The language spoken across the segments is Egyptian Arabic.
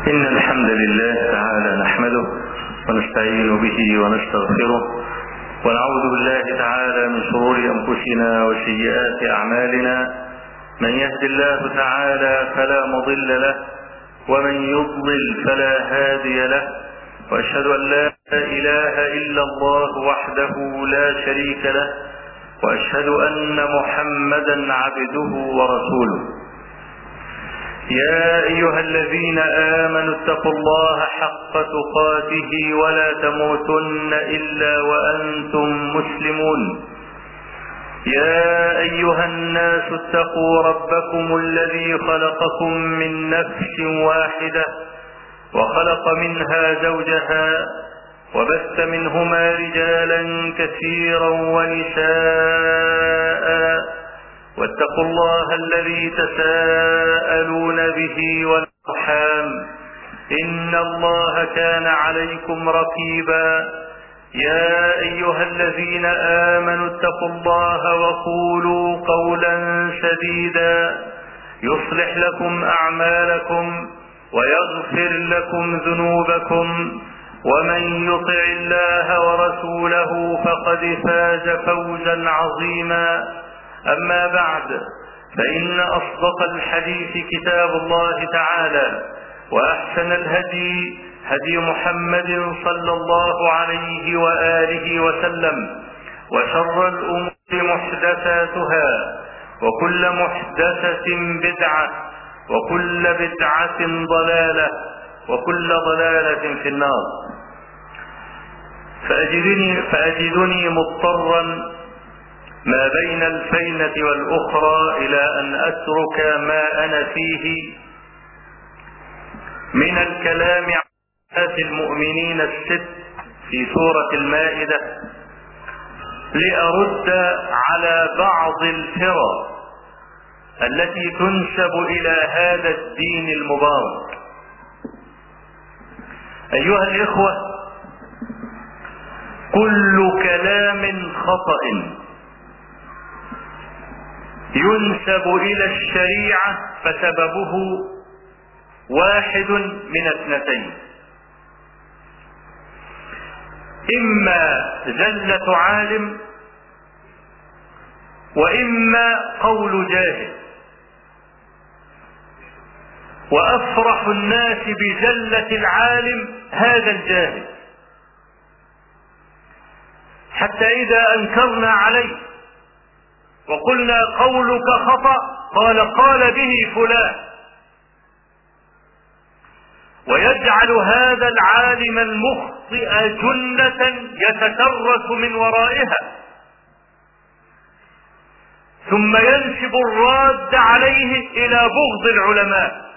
إن الحمد لله تعالى نحمده ونستعين به ونستغفره ونعوذ بالله تعالى من شرور أنفسنا وسيئات أعمالنا من يهد الله تعالى فلا مضل له ومن يضلل فلا هادي له وأشهد أن لا إله إلا الله وحده لا شريك له وأشهد أن محمدا عبده ورسوله يا أيها الذين آمنوا اتقوا الله حق تقاته ولا تموتن إلا وأنتم مسلمون يا أيها الناس اتقوا ربكم الذي خلقكم من نفس واحدة وخلق منها زوجها وبث منهما رجالا كثيرا ونساء واتقوا الله الذي تساءلون به والارحام ان الله كان عليكم رقيبا يا ايها الذين امنوا اتقوا الله وقولوا قولا سديدا يصلح لكم اعمالكم ويغفر لكم ذنوبكم ومن يطع الله ورسوله فقد فاز فوزا عظيما أما بعد فإن أصدق الحديث كتاب الله تعالى وأحسن الهدي هدي محمد صلى الله عليه وآله وسلم وشر الأمور محدثاتها وكل محدثة بدعة وكل بدعة ضلالة وكل ضلالة في النار فأجدني, فأجدني مضطرا ما بين الفينة والأخرى إلى أن أترك ما أنا فيه من الكلام عن المؤمنين الست في سورة المائدة لأرد على بعض الفرق التي تنسب إلى هذا الدين المبارك أيها الإخوة كل كلام خطأ ينسب الى الشريعه فسببه واحد من اثنتين اما زله عالم واما قول جاهل وافرح الناس بزله العالم هذا الجاهل حتى اذا انكرنا عليه وقلنا قولك خطأ قال قال به فلان ويجعل هذا العالم المخطئ جنة يتترس من ورائها ثم ينسب الراد عليه إلى بغض العلماء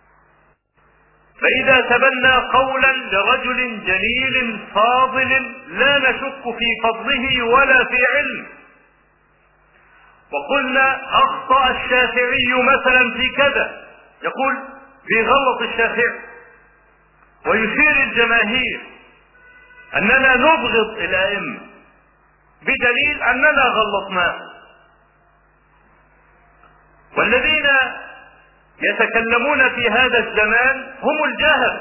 فإذا تبنى قولا لرجل جليل فاضل لا نشك في فضله ولا في علمه وقلنا اخطا الشافعي مثلا في كذا يقول في غلط الشافعي ويثير الجماهير اننا نبغض الائمه بدليل اننا غلطناه والذين يتكلمون في هذا الزمان هم الجهل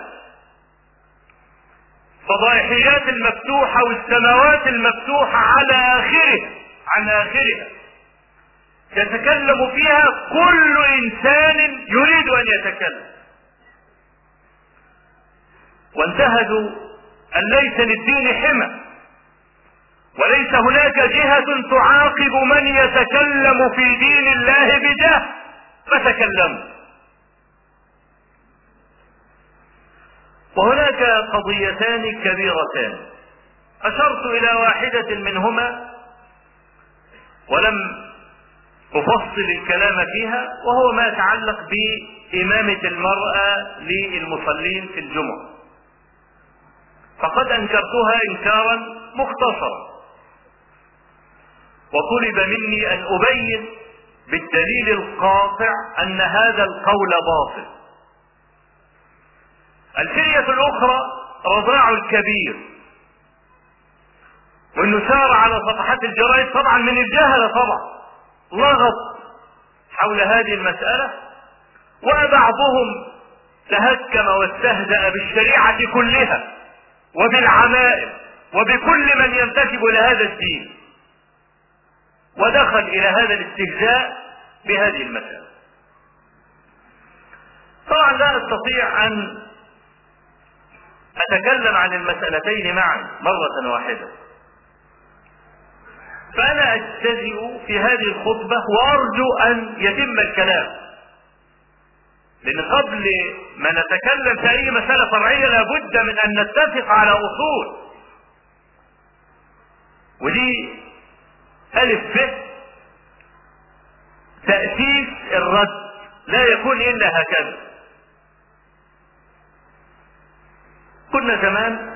فضائحيات المفتوحه والسماوات المفتوحه على اخره عن اخرها يتكلم فيها كل انسان يريد ان يتكلم وانتهزوا ان ليس للدين حمى وليس هناك جهة تعاقب من يتكلم في دين الله بجهل فتكلموا وهناك قضيتان كبيرتان اشرت الى واحدة منهما ولم أفصل الكلام فيها وهو ما يتعلق بإمامة المرأة للمصلين في الجمعة فقد أنكرتها إنكارا مختصرا وطلب مني أن أبين بالدليل القاطع أن هذا القول باطل الفرية الأخرى رضاع الكبير وانه سار على صفحات الجرائد طبعا من الجهله طبعا لغط حول هذه المسألة وبعضهم تهكم واستهزأ بالشريعة كلها وبالعمائم وبكل من ينتسب لهذا الدين ودخل إلى هذا الاستهزاء بهذه المسألة طبعا لا أستطيع أن أتكلم عن المسألتين معا مرة واحدة فأنا أجتزئ في هذه الخطبة وأرجو أن يتم الكلام لأن قبل ما نتكلم في أي مسألة فرعية لابد من أن نتفق على أصول ودي ألف ف تأسيس الرد لا يكون إلا هكذا كنا زمان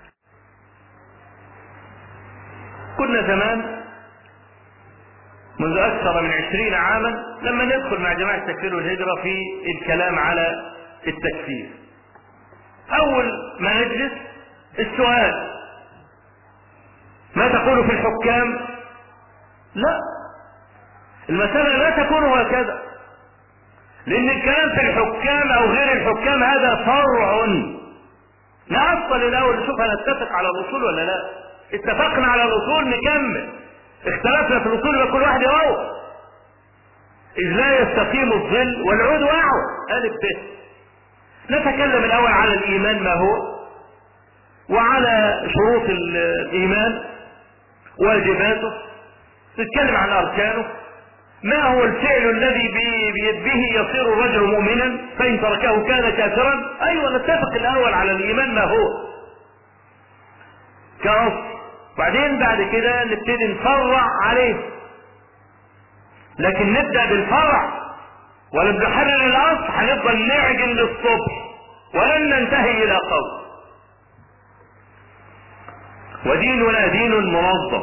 كنا زمان منذ أكثر من عشرين عاما لما ندخل مع جماعة التكفير والهجرة في الكلام على التكفير أول ما نجلس السؤال ما تقول في الحكام لا المسألة لا تكون هكذا لأن الكلام في الحكام أو غير الحكام هذا فرع نعطل الأول نشوف هنتفق على الأصول ولا لا اتفقنا على الأصول نكمل اختلفنا في الأصول يبقى كل واحد يروح إذ لا يستقيم الظل والعود واعو ألف ب نتكلم الأول على الإيمان ما هو وعلى شروط الإيمان واجباته نتكلم عن أركانه ما هو الفعل الذي به يصير الرجل مؤمنا فإن تركه كان كافرا أيوة نتفق الأول على الإيمان ما هو كأصل بعدين بعد كده نبتدي نفرع عليه لكن نبدأ بالفرع ولم نحرر الأصل هنفضل نعجن للصبح ولن ننتهي إلى قول وديننا دين منظم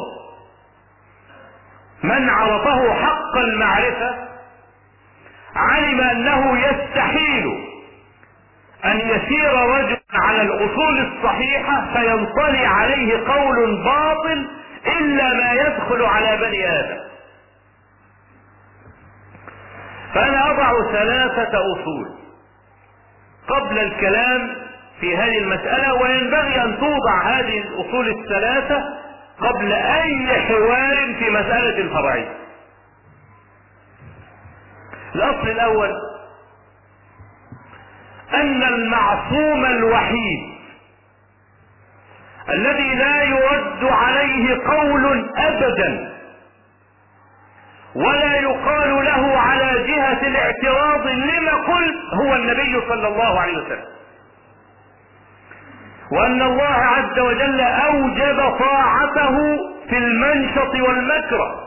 من عرفه حق المعرفة علم أنه يستحيل أن يسير رجل على الأصول الصحيحة فينطلي عليه قول باطل إلا ما يدخل على بني آدم فأنا أضع ثلاثة أصول قبل الكلام في هذه المسألة وينبغي أن توضع هذه الأصول الثلاثة قبل أي حوار في مسألة الفرعية الأصل الأول أن المعصوم الوحيد الذي لا يرد عليه قول أبدا ولا يقال له على جهة الاعتراض لما قلت هو النبي صلى الله عليه وسلم وأن الله عز وجل أوجب طاعته في المنشط والمكره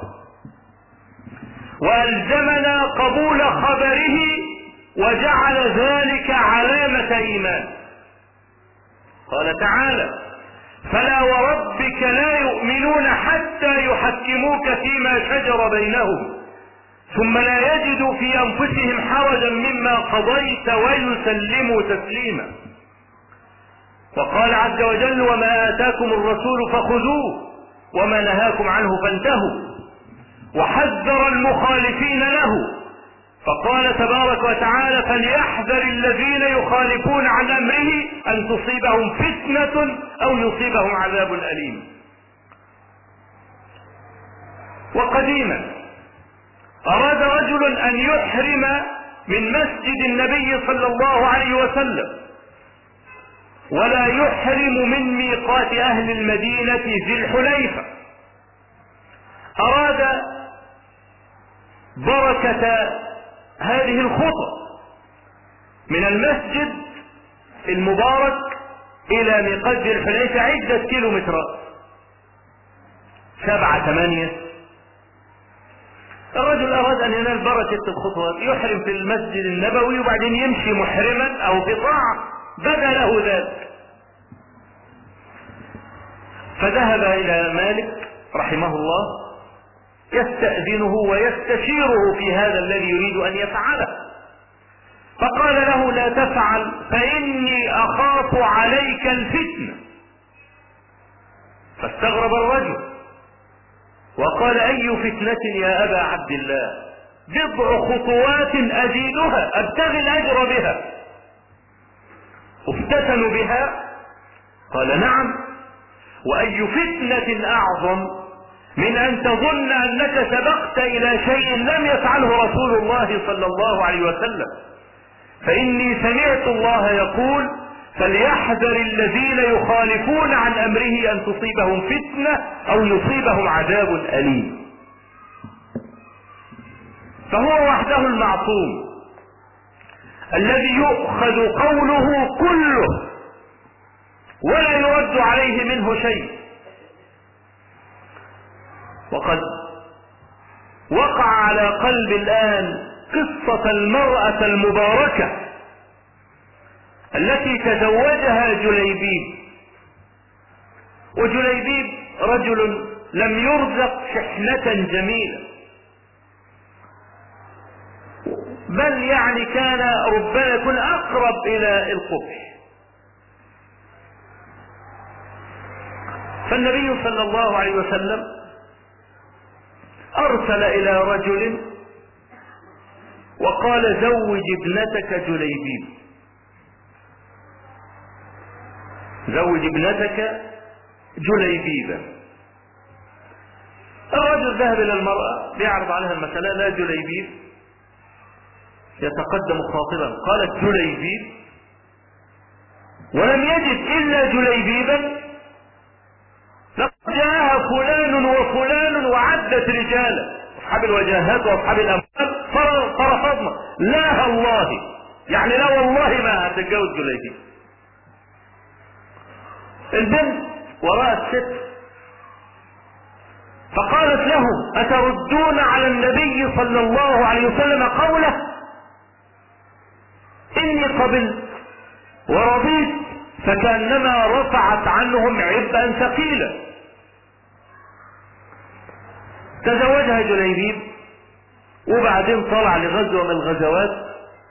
وألزمنا قبول خبره وجعل ذلك علامة إيمان قال تعالى فلا وربك لا يؤمنون حتى يحكموك فيما شجر بينهم ثم لا يجدوا في أنفسهم حرجا مما قضيت ويسلموا تسليما وقال عز وجل وما آتاكم الرسول فخذوه وما نهاكم عنه فانتهوا وحذر المخالفين له فقال تبارك وتعالى فليحذر الذين يخالفون عن امره ان تصيبهم فتنه او يصيبهم عذاب اليم وقديما اراد رجل ان يحرم من مسجد النبي صلى الله عليه وسلم ولا يحرم من ميقات اهل المدينه ذي الحليفه اراد بركه هذه الخطى من المسجد المبارك الى ميقات ذي الحليفة عدة كيلومترات سبعة ثمانية الرجل اراد ان ينال بركة الخطوات يحرم في المسجد النبوي وبعدين يمشي محرما او بطاعة بدا له ذلك فذهب الى مالك رحمه الله يستأذنه ويستشيره في هذا الذي يريد أن يفعله فقال له لا تفعل فإني أخاف عليك الفتنة فاستغرب الرجل وقال أي فتنة يا أبا عبد الله بضع خطوات أزيدها أبتغي الأجر بها افتتنوا بها قال نعم وأي فتنة أعظم من أن تظن أنك سبقت إلى شيء لم يفعله رسول الله صلى الله عليه وسلم فإني سمعت الله يقول فليحذر الذين يخالفون عن أمره أن تصيبهم فتنة أو يصيبهم عذاب أليم فهو وحده المعصوم الذي يؤخذ قوله كله ولا يرد عليه منه شيء وقد وقع على قلب الآن قصة المرأة المباركة التي تزوجها جليبيب وجليبيب رجل لم يرزق شحنة جميلة بل يعني كان ربما يكون أقرب إلى القبح فالنبي صلى الله عليه وسلم أرسل إلى رجل وقال زوج ابنتك جليبيب زوج ابنتك جليبيبا الرجل ذهب إلى المرأة بيعرض عليها المسألة لا جليبيب يتقدم خاطبا قالت جليبيب ولم يجد إلا جليبيبا لقد جاءها فلان وفلان وعدت رجالا أصحاب الوجاهات وأصحاب الأموال فرفضنا لا الله يعني لا والله ما هتتجوز جليبيب البنت وراء الست فقالت لهم أتردون على النبي صلى الله عليه وسلم قوله إني قبلت ورضيت فكأنما رفعت عنهم عبئا ثقيلا تزوجها جليبيب وبعدين طلع لغزوة من الغزوات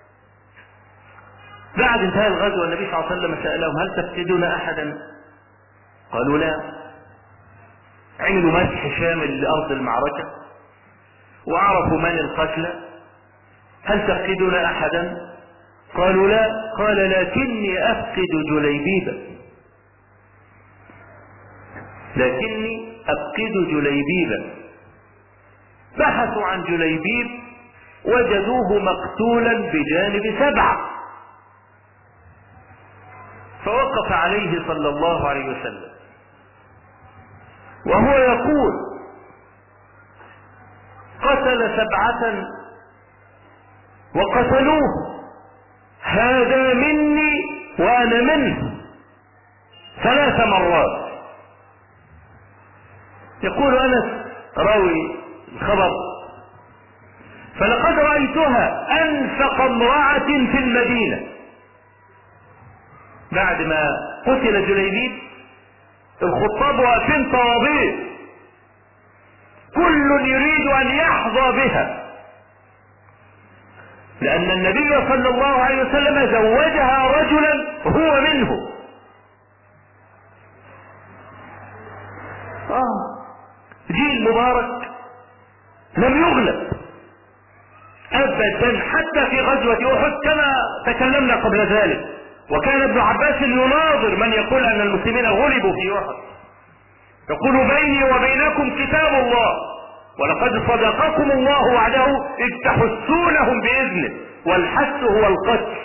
بعد انتهاء الغزوة النبي صلى الله عليه وسلم سألهم هل تفقدون أحدا قالوا لا عملوا مسح شامل لأرض المعركة وعرفوا من القتلى هل تفقدون أحدا قالوا لا قال لكني أفقد جليبيبا لكني أفقد جليبيبا بحثوا عن جليبيب وجدوه مقتولا بجانب سبعة فوقف عليه صلى الله عليه وسلم وهو يقول قتل سبعة وقتلوه هذا مني وانا منه ثلاث مرات يقول انس راوي الخبر فلقد رايتها انفق امراه في المدينه بعد ما قتل جليبيب الخطاب واقفين طوابير كل يريد ان يحظى بها لأن النبي صلى الله عليه وسلم زوجها رجلا هو منه آه جيل مبارك لم يغلب أبدا حتى في غزوة أحد كما تكلمنا قبل ذلك وكان ابن عباس يناظر من يقول أن المسلمين غلبوا في أحد يقول بيني وبينكم كتاب الله ولقد صدقكم الله وعده إذ تحسونهم بإذنه والحس هو القتل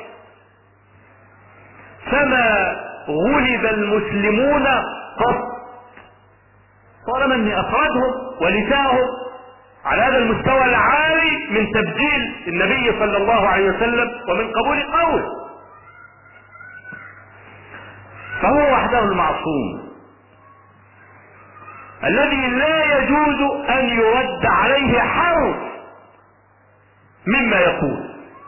فما غلب المسلمون قط طالما اني افردهم ولساهم على هذا المستوى العالي من تبجيل النبي صلى الله عليه وسلم ومن قبول قوله فهو وحده المعصوم الذي لا يجوز ان يرد عليه حرف مما يقول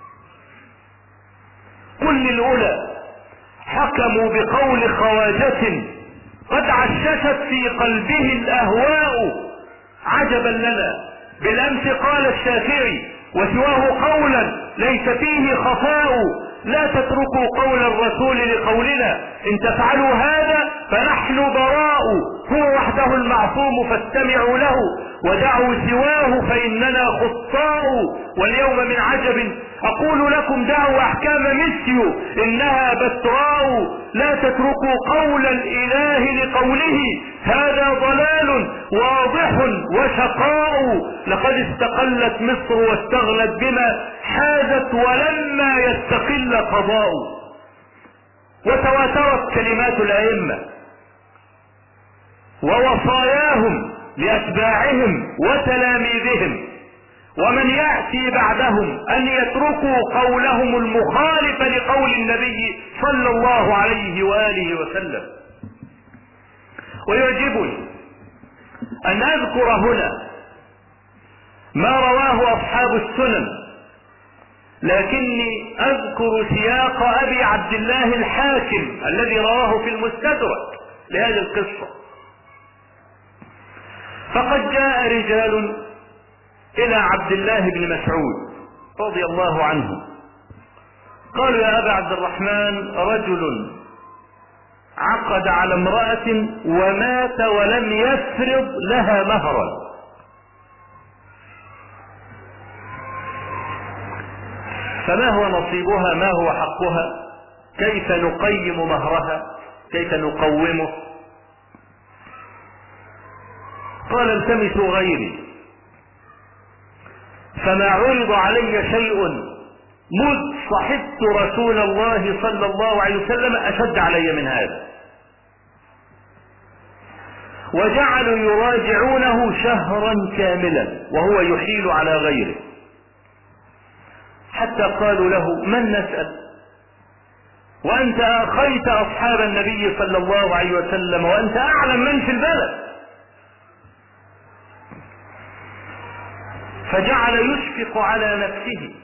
كل الاولى حكموا بقول خواجة قد عششت في قلبه الاهواء عجبا لنا بالامس قال الشافعي وسواه قولا ليس فيه خفاء لا تتركوا قول الرسول لقولنا ان تفعلوا هذا فنحن براء هو وحده المعصوم فاستمعوا له ودعوا سواه فإننا خطاء واليوم من عجب أقول لكم دعوا أحكام ميسيو إنها بتراء لا تتركوا قول الإله لقوله هذا ضلال واضح وشقاء لقد استقلت مصر واستغنت بما حازت ولما يستقل قضاء وتواترت كلمات الأئمة ووصاياهم لأتباعهم وتلاميذهم ومن يأتي بعدهم أن يتركوا قولهم المخالف لقول النبي صلى الله عليه وآله وسلم ويعجبني أن أذكر هنا ما رواه أصحاب السنن لكني أذكر سياق أبي عبد الله الحاكم الذي رواه في المستدرك لهذه القصة فقد جاء رجال الى عبد الله بن مسعود رضي الله عنه قالوا يا ابا عبد الرحمن رجل عقد على امرأة ومات ولم يفرض لها مهرا فما هو نصيبها ما هو حقها كيف نقيم مهرها كيف نقومه قال التمسوا غيري فما عرض علي شيء مذ صحبت رسول الله صلى الله عليه وسلم أشد علي من هذا وجعلوا يراجعونه شهرا كاملا وهو يحيل على غيره حتى قالوا له من نسأل وأنت أخيت أصحاب النبي صلى الله عليه وسلم وأنت أعلم من في البلد فجعل يشفق على نفسه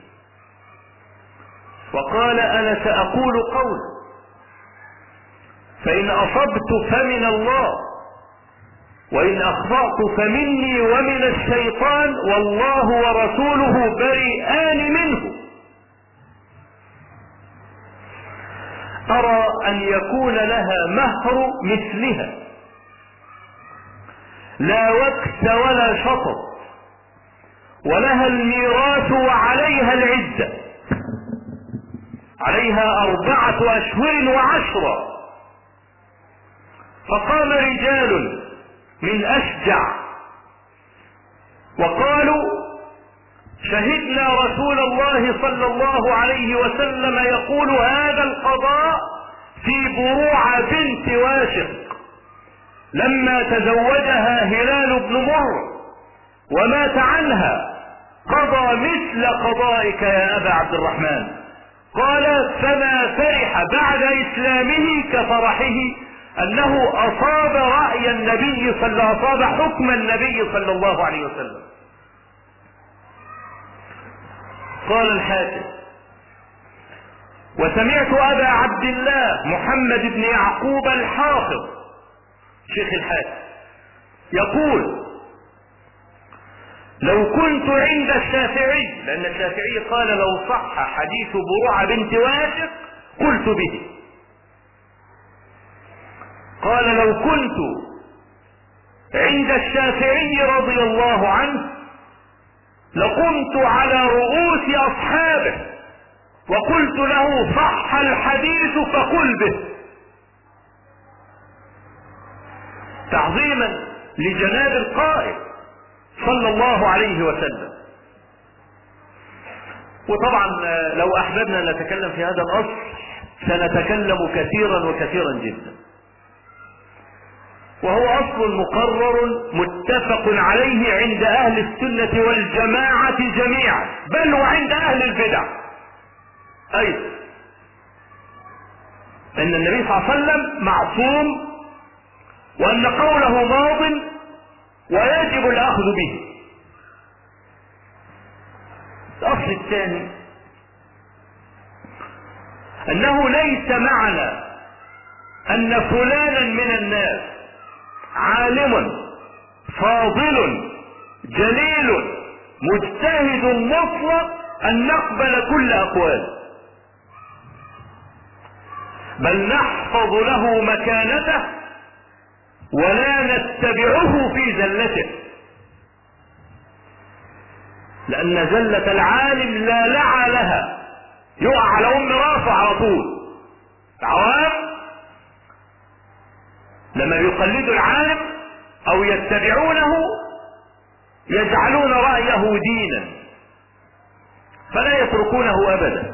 وقال انا ساقول قول فان اصبت فمن الله وان اخطات فمني ومن الشيطان والله ورسوله بريئان منه ارى ان يكون لها مهر مثلها لا وكس ولا شطط ولها الميراث وعليها العدة عليها أربعة أشهر وعشرة فقام رجال من أشجع وقالوا شهدنا رسول الله صلى الله عليه وسلم يقول هذا القضاء في بروع بنت واشق لما تزوجها هلال بن مر ومات عنها قضى مثل قضائك يا أبا عبد الرحمن قال فما فرح بعد إسلامه كفرحه أنه أصاب رأي النبي صلى الله عليه وسلم أصاب حكم النبي صلى الله عليه وسلم قال الحاكم وسمعت أبا عبد الله محمد بن يعقوب الحافظ شيخ الحاكم يقول لو كنت عند الشافعي لأن الشافعي قال لو صح حديث بروع بنت واشق قلت به قال لو كنت عند الشافعي رضي الله عنه لقمت على رؤوس أصحابه وقلت له صح الحديث فقل به تعظيما لجناب القائد صلى الله عليه وسلم وطبعا لو احببنا ان نتكلم في هذا الاصل سنتكلم كثيرا وكثيرا جدا وهو اصل مقرر متفق عليه عند اهل السنه والجماعه جميعا بل وعند اهل البدع ايضا ان النبي صلى الله عليه وسلم معصوم وان قوله ماض ويجب الاخذ به الاصل الثاني انه ليس معنى ان فلانا من الناس عالم فاضل جليل مجتهد مطلق ان نقبل كل اقواله بل نحفظ له مكانته ولا نتبعه في زلته لأن زلة العالم لا لعى لها يقع على أم راسه على طول العوام لما يقلدوا العالم أو يتبعونه يجعلون رأيه دينا فلا يتركونه أبدا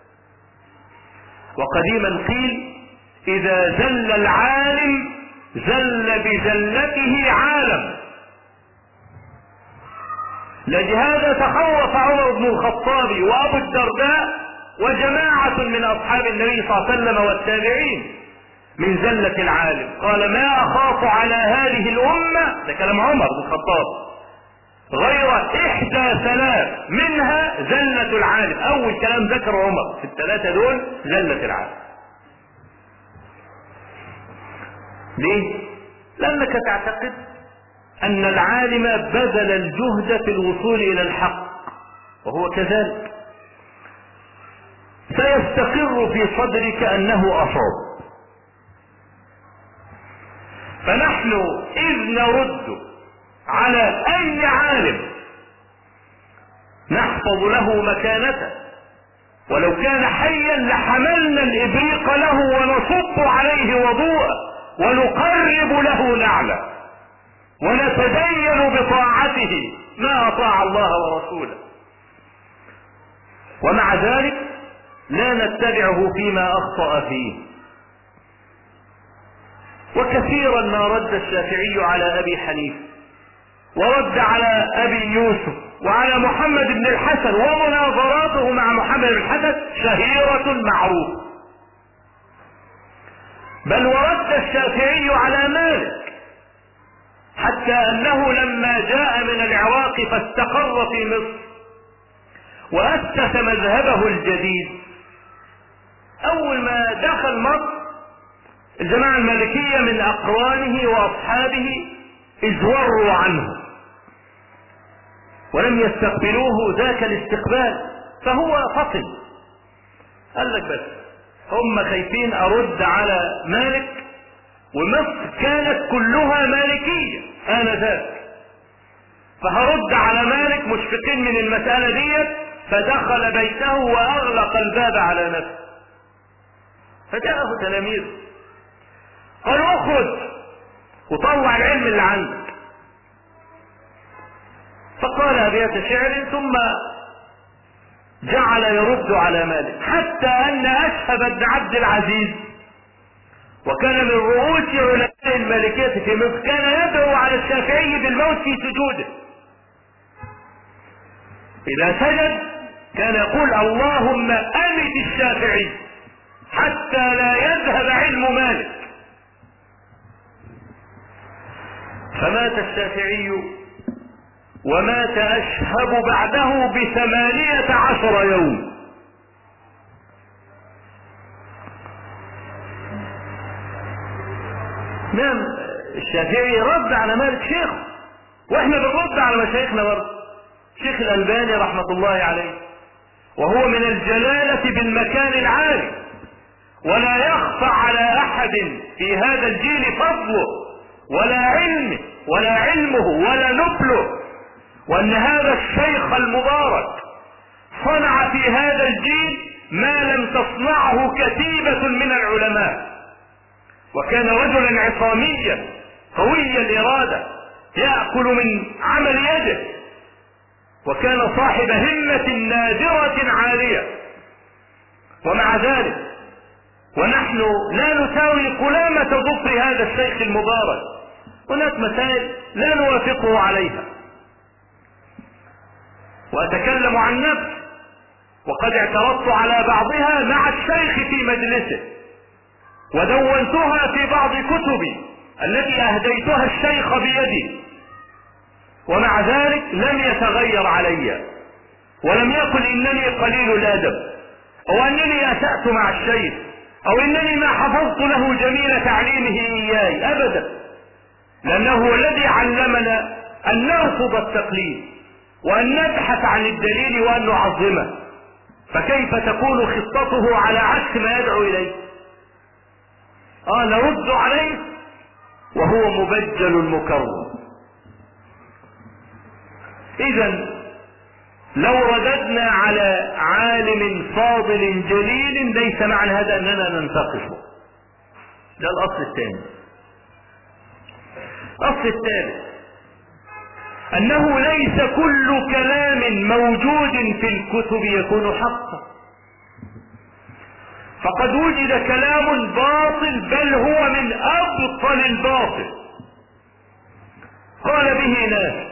وقديما قيل إذا زل العالم زل بزلته عالم لهذا تخوف عمر بن الخطاب وابو الدرداء وجماعة من اصحاب النبي صلى الله عليه وسلم والتابعين من زلة العالم قال ما اخاف على هذه الامة ده كلام عمر بن الخطاب غير احدى ثلاث منها زلة العالم اول كلام ذكر عمر في الثلاثة دول زلة العالم ليه لانك تعتقد ان العالم بذل الجهد في الوصول الى الحق وهو كذلك سيستقر في صدرك انه اصاب فنحن اذ نرد على اي عالم نحفظ له مكانته ولو كان حيا لحملنا الابريق له ونصب عليه وضوءه ونقرب له نعله ونتدين بطاعته ما اطاع الله ورسوله ومع ذلك لا نتبعه فيما اخطا فيه وكثيرا ما رد الشافعي على ابي حنيفه ورد على ابي يوسف وعلى محمد بن الحسن ومناظراته مع محمد بن الحسن شهيرة معروفة بل ورد الشافعي على مالك حتى انه لما جاء من العراق فاستقر في مصر واسس مذهبه الجديد اول ما دخل مصر الجماعة المالكية من اقرانه واصحابه ازوروا عنه ولم يستقبلوه ذاك الاستقبال فهو فصل قال لك بس هم خايفين ارد على مالك ومصر كانت كلها مالكية آنذاك فهرد على مالك مشفقين من المسألة ديت فدخل بيته وأغلق الباب على نفسه فجاءه تلاميذ قالوا اخرج وطلع العلم اللي عندك فقال أبيات شعر ثم جعل يرد على مالك حتى أن أشهب بن عبد العزيز وكان من رؤوس علماء المالكية في مصر كان يدعو على الشافعي بالموت في سجوده إذا سجد كان يقول اللهم أمت الشافعي حتى لا يذهب علم مالك فمات الشافعي ومات أشهب بعده بثمانية عشر يوم نعم الشافعي رد على مالك شيخ واحنا بنرد على مشايخنا برضه شيخ الألباني رحمة الله عليه وهو من الجلالة بالمكان العالي ولا يخفى على أحد في هذا الجيل فضله ولا علمه ولا علمه ولا نبله وأن هذا الشيخ المبارك صنع في هذا الجيل ما لم تصنعه كتيبة من العلماء وكان رجلا عصاميا قوي الإرادة يأكل من عمل يده وكان صاحب همة نادرة عالية ومع ذلك ونحن لا نساوي قلامة ظفر هذا الشيخ المبارك هناك مسائل لا نوافقه عليها وأتكلم عن نفسي وقد اعترضت على بعضها مع الشيخ في مجلسه ودونتها في بعض كتبي التي اهديتها الشيخ بيدي ومع ذلك لم يتغير علي ولم يقل انني قليل الادب او انني اسأت مع الشيخ او انني ما حفظت له جميل تعليمه اياي ابدا لانه هو الذي علمنا ان نرفض التقليد وان نبحث عن الدليل وان نعظمه فكيف تكون خطته على عكس ما يدعو اليه اه نرد عليه وهو مبجل مكرم اذا لو رددنا على عالم فاضل جليل ليس معنى هذا اننا ننتقصه ده الاصل الثاني الاصل الثالث انه ليس كل كلام موجود في الكتب يكون حقا فقد وجد كلام باطل بل هو من ابطل الباطل قال به ناس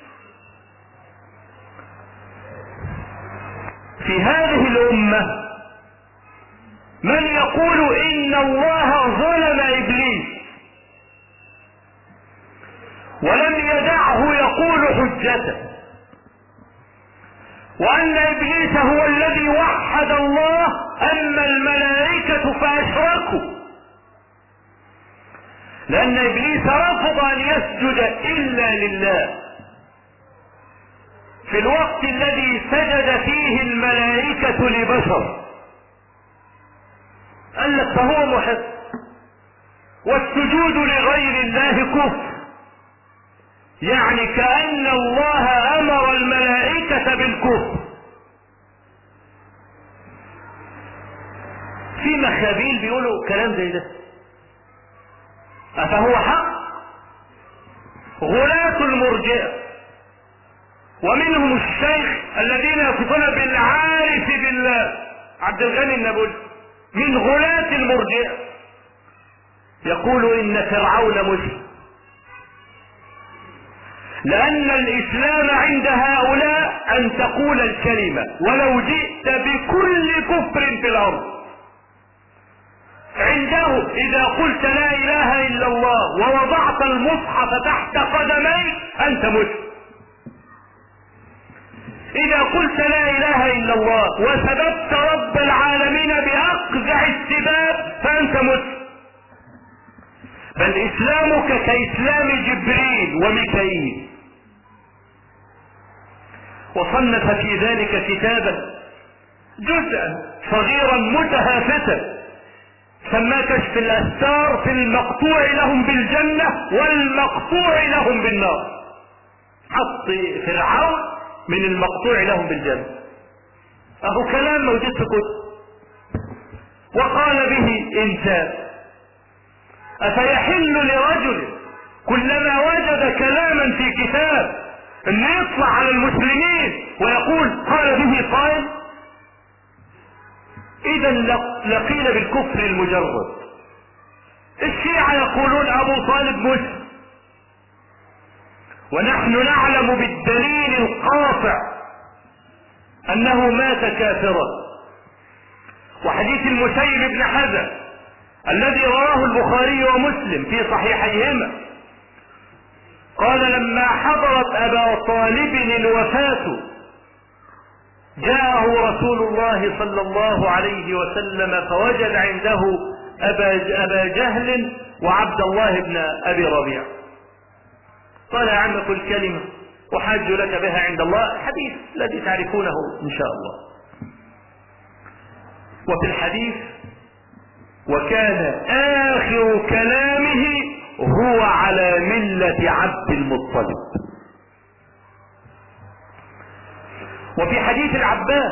في هذه الامه من يقول ان الله ظلم ابليس ولم يدعه يقول حجته وان ابليس هو الذي وحد الله اما الملائكه فاشركوا لان ابليس رفض ان يسجد الا لله في الوقت الذي سجد فيه الملائكه لبشر قال لك فهو محق والسجود لغير الله كفر يعني كأن الله أمر الملائكة بالكفر في مخابيل بيقولوا كلام زي ده أفهو حق غلاة المرجئة ومنهم الشيخ الذين يصفون بالعارف بالله عبد الغني النابلسي من غلاة المرجئة يقول إن فرعون مشرك لأن الإسلام عند هؤلاء أن تقول الكلمة ولو جئت بكل كفر في الأرض عنده إذا قلت لا إله إلا الله ووضعت المصحف تحت قدميك أنت مسلم إذا قلت لا إله إلا الله وسببت رب العالمين بأقزع السباب فأنت مسلم بل إسلامك كإسلام جبريل وميكائيل وصنف في ذلك كتابا جزءا صغيرا متهافتا سماه كشف الاستار في المقطوع لهم بالجنة والمقطوع لهم بالنار حط فرعون من المقطوع لهم بالجنة اهو كلام موجود في كتب وقال به انسان افيحل لرجل كلما وجد كلاما في كتاب انه يطلع على المسلمين ويقول قال به قائل اذا لقيل بالكفر المجرد الشيعة يقولون ابو طالب مسلم ونحن نعلم بالدليل القاطع انه مات كافرا وحديث المسيب بن حزن الذي رواه البخاري ومسلم في صحيحيهما قال لما حضرت ابا طالب الوفاة جاءه رسول الله صلى الله عليه وسلم فوجد عنده أبا, أبا جهل وعبد الله بن أبي ربيع قال يا عم كل كلمة أحاج لك بها عند الله الحديث الذي تعرفونه إن شاء الله وفي الحديث وكان آخر كلامه هو على ملة عبد المطلب وفي حديث العباس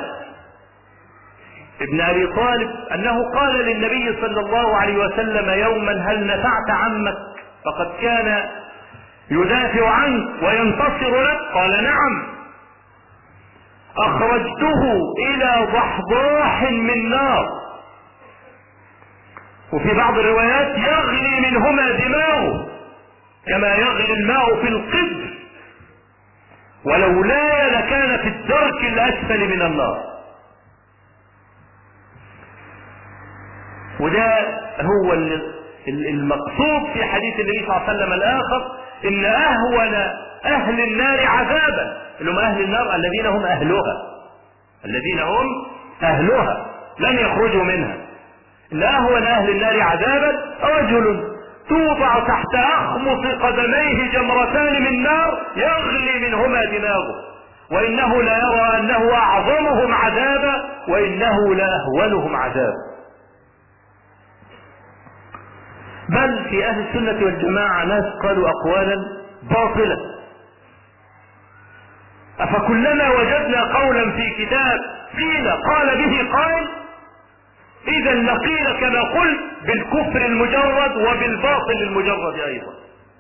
ابن ابي طالب انه قال للنبي صلى الله عليه وسلم يوما هل نفعت عمك فقد كان يدافع عنك وينتصر لك قال نعم اخرجته الى ضحضاح من نار وفي بعض الروايات يغلي منهما دماغه كما يغلي الماء في القدر ولولا لكان في الدرك الاسفل من النار وده هو المقصود في حديث النبي صلى الله عليه وسلم الاخر ان اهون اهل النار عذابا اللي هم اهل النار الذين هم اهلها الذين هم اهلها لن يخرجوا منها ان اهون اهل النار عذابا رجل توضع تحت اخمص قدميه جمرتان من نار يغلي منهما دماغه وانه لا يرى انه اعظمهم عذابا وانه لاهونهم عذابا بل في اهل السنة والجماعة ناس قالوا اقوالا باطلة أفكلما وجدنا قولا في كتاب قيل قال به قائل إذا لقيل كما قلت بالكفر المجرد وبالباطل المجرد أيضا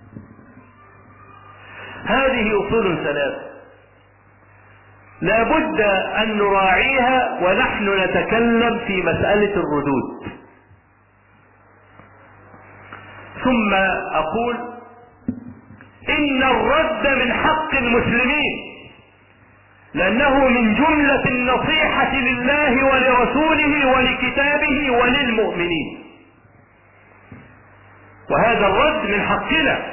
هذه أصول ثلاثة لا بد أن نراعيها ونحن نتكلم في مسألة الردود ثم أقول إن الرد من حق المسلمين لأنه من جملة النصيحة لله ولرسوله ولكتابه وللمؤمنين وهذا الرد من حقنا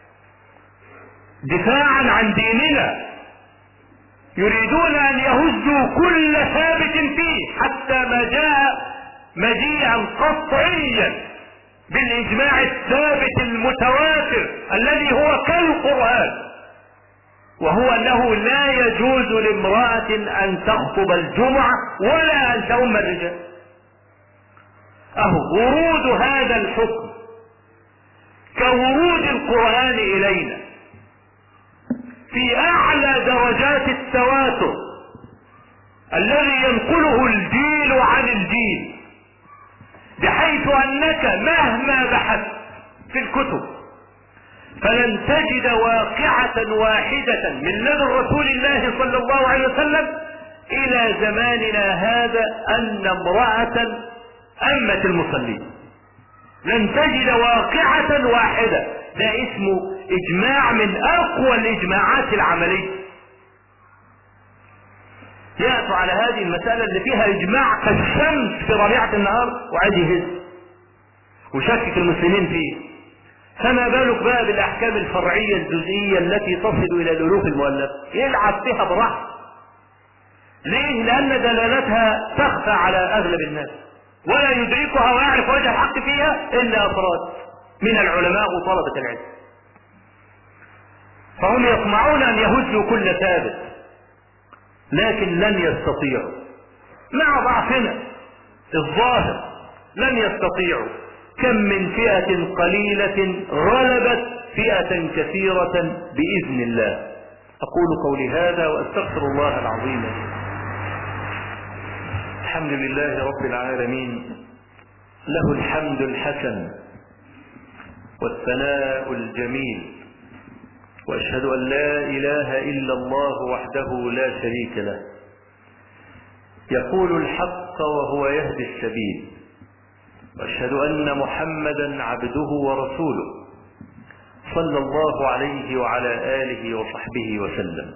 دفاعا عن ديننا يريدون أن يهزوا كل ثابت فيه حتى ما جاء مجيئا قطعيا بالإجماع الثابت المتواتر الذي هو كالقرآن وهو انه لا يجوز لامرأة ان تخطب الجمعة ولا ان تؤم الرجال اهو ورود هذا الحكم كورود القرآن الينا في اعلى درجات التواتر الذي ينقله الجيل عن الجيل بحيث انك مهما بحثت في الكتب فلن تجد واقعة واحدة من لدن رسول الله صلى الله عليه وسلم إلى زماننا هذا أن امرأة أمت المصلين لن تجد واقعة واحدة ده اسمه إجماع من أقوى الإجماعات العملية يأتوا على هذه المسألة اللي فيها إجماع كالشمس في ربيعة النهار وعايز يهز وشكك المسلمين فيه فما بالك بقى بالاحكام الفرعيه الجزئيه التي تصل الى الالوف المؤلفه يلعب بها براحته ليه لان دلالتها تخفى على اغلب الناس ولا يدركها ويعرف وجه الحق فيها الا افراد من العلماء وطلبه العلم فهم يطمعون ان يهزوا كل ثابت لكن لن يستطيعوا مع ضعفنا الظاهر لن يستطيعوا كم من فئة قليلة غلبت فئة كثيرة بإذن الله أقول قولي هذا وأستغفر الله العظيم الحمد لله رب العالمين له الحمد الحسن والثناء الجميل واشهد ان لا اله الا الله وحده لا شريك له يقول الحق وهو يهدي السبيل واشهد ان محمدا عبده ورسوله صلى الله عليه وعلى اله وصحبه وسلم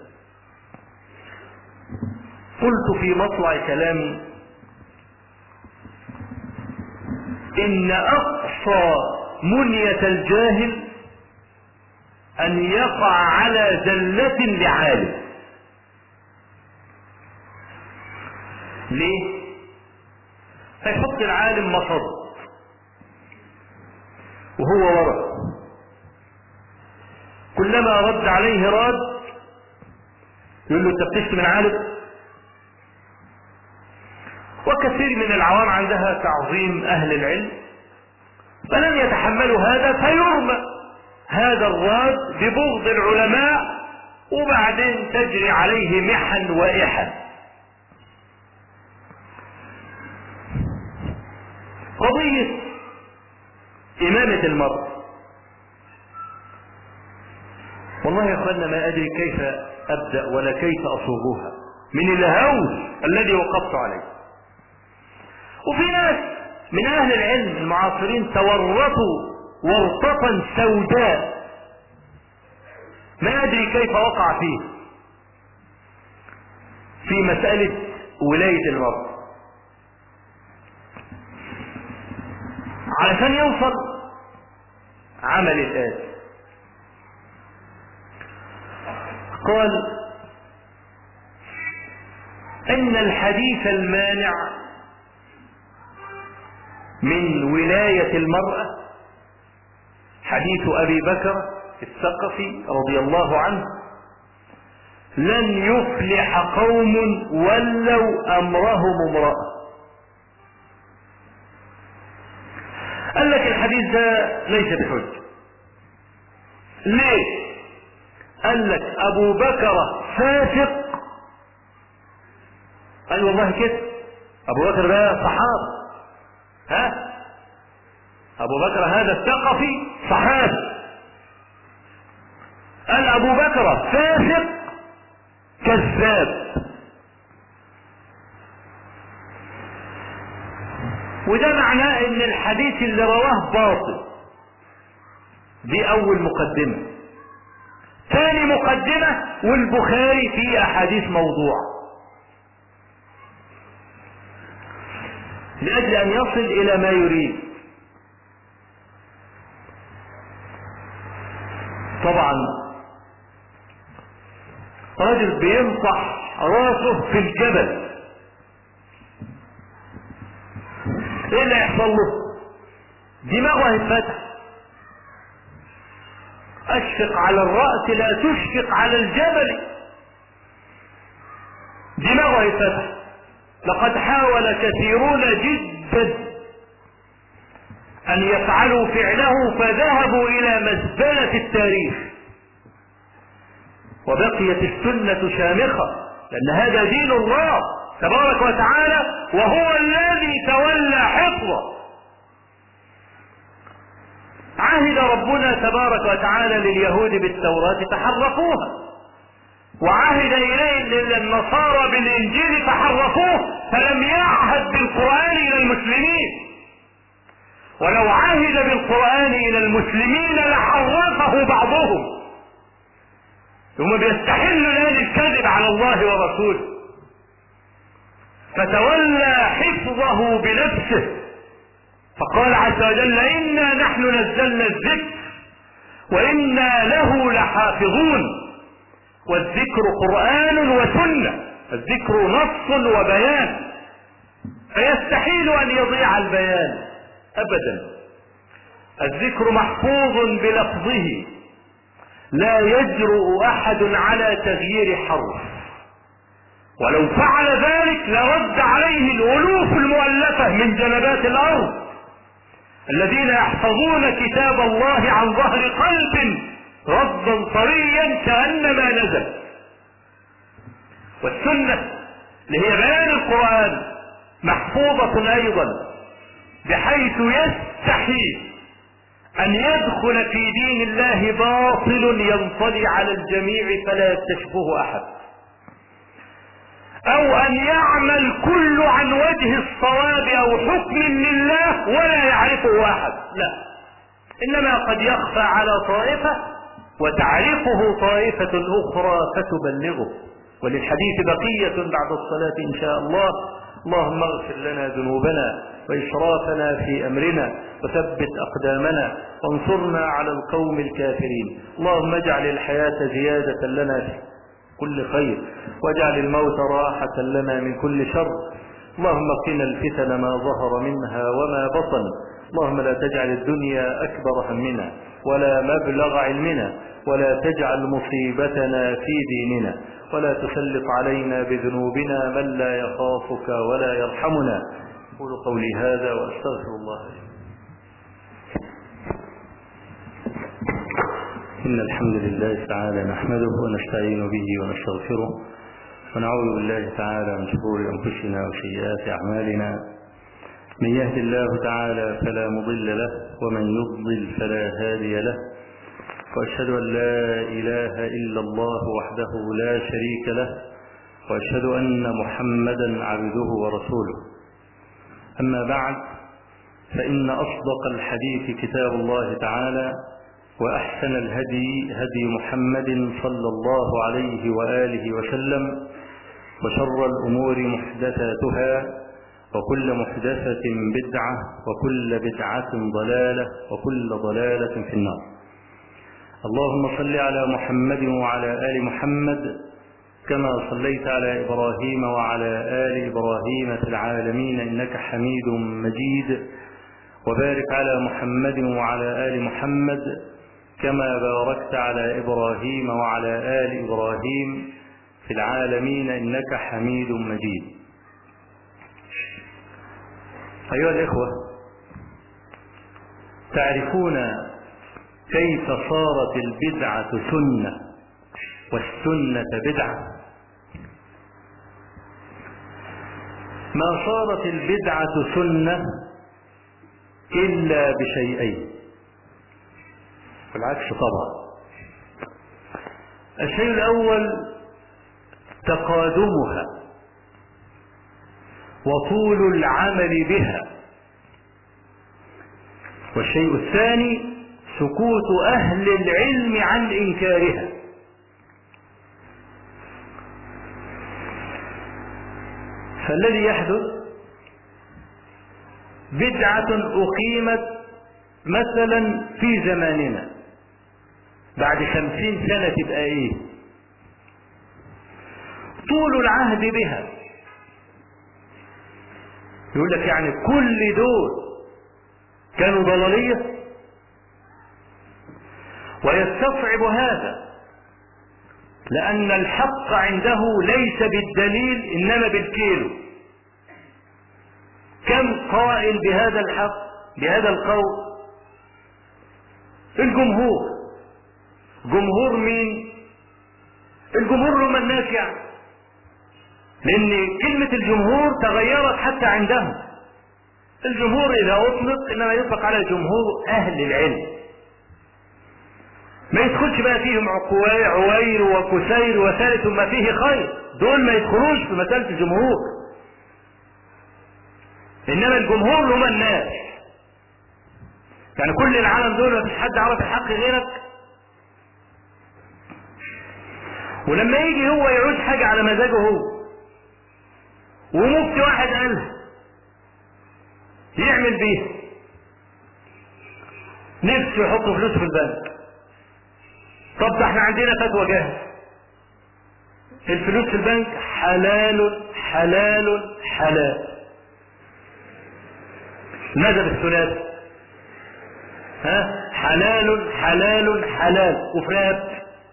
قلت في مطلع كلامي ان اقصى منية الجاهل ان يقع على زلة لعالم ليه فيحط العالم مصد وهو ورا كلما رد عليه راد يقول له انت بتشتم العالم وكثير من العوام عندها تعظيم اهل العلم فلن يتحملوا هذا فيرمى هذا الراد ببغض العلماء وبعدين تجري عليه محن وإحن قضية إمامة المرء والله يا أخوانا ما أدري كيف أبدأ ولا كيف أصوغها من الهوس الذي وقفت عليه وفي ناس من أهل العلم المعاصرين تورطوا ورطة سوداء ما أدري كيف وقع فيه في مسألة ولاية المرء علشان يوصل عمل الآتي قال ان الحديث المانع من ولاية المرأة حديث ابي بكر الثقفي رضي الله عنه لن يفلح قوم ولوا امرهم امرأة قال لك الحديث ده ليس بحجة ليه قال لك ابو بكر فاسق قال والله كده ابو بكر ده صحابي ها ابو بكر هذا الثقفي صحابي قال ابو بكر فاسق كذاب وده معناه ان الحديث اللي رواه باطل دي اول مقدمة ثاني مقدمة والبخاري فيه احاديث موضوع لاجل ان يصل الى ما يريد طبعا رجل بينصح راسه في الجبل ايه اللي هيحصل له دماغه هيتفتح اشفق على الرأس لا تشفق على الجبل دماغه هيتفتح لقد حاول كثيرون جدا ان يفعلوا فعله فذهبوا الى مزبلة التاريخ وبقيت السنة شامخة لان هذا دين الله تبارك وتعالى وهو الذي تولى حفظه عهد ربنا تبارك وتعالى لليهود بالتوراة فحرفوها وعهد إليه النصارى بالإنجيل فحرفوه فلم يعهد بالقرآن إلى المسلمين ولو عهد بالقرآن إلى المسلمين لحرفه بعضهم ثم بيستحلوا الآن الكذب على الله ورسوله فتولى حفظه بنفسه فقال عز وجل إنا نحن نزلنا الذكر وإنا له لحافظون والذكر قرآن وسنة الذكر نص وبيان فيستحيل أن يضيع البيان أبدا الذكر محفوظ بلفظه لا يجرؤ أحد على تغيير حرف ولو فعل ذلك لرد عليه الألوف المؤلفة من جنبات الأرض الذين يحفظون كتاب الله عن ظهر قلب ردا طريا كأنما نزل والسنة اللي هي بيان القرآن محفوظة أيضا بحيث يستحي أن يدخل في دين الله باطل ينطلي على الجميع فلا يكتشفه أحد او ان يعمل كل عن وجه الصواب او حكم لله ولا يعرفه احد لا انما قد يخفى على طائفة وتعرفه طائفة اخرى فتبلغه وللحديث بقية بعد الصلاة ان شاء الله اللهم اغفر لنا ذنوبنا وإسرافنا في أمرنا وثبت أقدامنا وانصرنا على القوم الكافرين اللهم اجعل الحياة زيادة لنا في كل خير واجعل الموت راحة لنا من كل شر اللهم قنا الفتن ما ظهر منها وما بطن اللهم لا تجعل الدنيا أكبر همنا ولا مبلغ علمنا ولا تجعل مصيبتنا في ديننا ولا تسلط علينا بذنوبنا من لا يخافك ولا يرحمنا أقول قولي هذا وأستغفر الله لي إن الحمد لله تعالى نحمده ونستعين به ونستغفره ونعوذ بالله تعالى من شرور أنفسنا وسيئات أعمالنا من يهد الله تعالى فلا مضل له ومن يضلل فلا هادي له وأشهد أن لا إله إلا الله وحده لا شريك له وأشهد أن محمدا عبده ورسوله أما بعد فإن أصدق الحديث كتاب الله تعالى وأحسن الهدي هدي محمد صلى الله عليه وآله وسلم وشر الأمور محدثاتها وكل محدثة بدعة وكل بدعة ضلالة وكل ضلالة في النار اللهم صل على محمد وعلى آل محمد كما صليت على إبراهيم وعلى آل إبراهيم في العالمين إنك حميد مجيد وبارك على محمد وعلى آل محمد كما باركت على إبراهيم وعلى آل إبراهيم في العالمين إنك حميد مجيد أيها الإخوة تعرفون كيف صارت البدعة سنة والسنة بدعة ما صارت البدعة سنة إلا بشيئين بالعكس طبعا الشيء الأول تقادمها وطول العمل بها والشيء الثاني سكوت أهل العلم عن إنكارها فالذي يحدث بدعة أقيمت مثلا في زماننا بعد خمسين سنة تبقى ايه طول العهد بها يقول لك يعني كل دول كانوا ضلالية ويستصعب هذا لأن الحق عنده ليس بالدليل إنما بالكيلو كم قائل بهذا الحق بهذا القول الجمهور جمهور مين الجمهور هم الناس يعني لأن كلمة الجمهور تغيرت حتى عندهم الجمهور إذا أطلق إنما يطلق على جمهور أهل العلم ما يدخلش بقى فيهم عوير وكسير وثالث ما فيه خير دول ما يدخلوش في مسألة الجمهور إنما الجمهور هم الناس يعني كل العالم دول ما فيش حد عرف الحق غيرك ولما يجي هو يعوز حاجة على مزاجه هو ومفتي واحد قالها يعمل بيها نفسه يحط فلوسه في البنك طب ده احنا عندنا فتوى جاهز الفلوس في البنك حلال حلال حلال ماذا بالثلاث ها حلال حلال حلال وفرات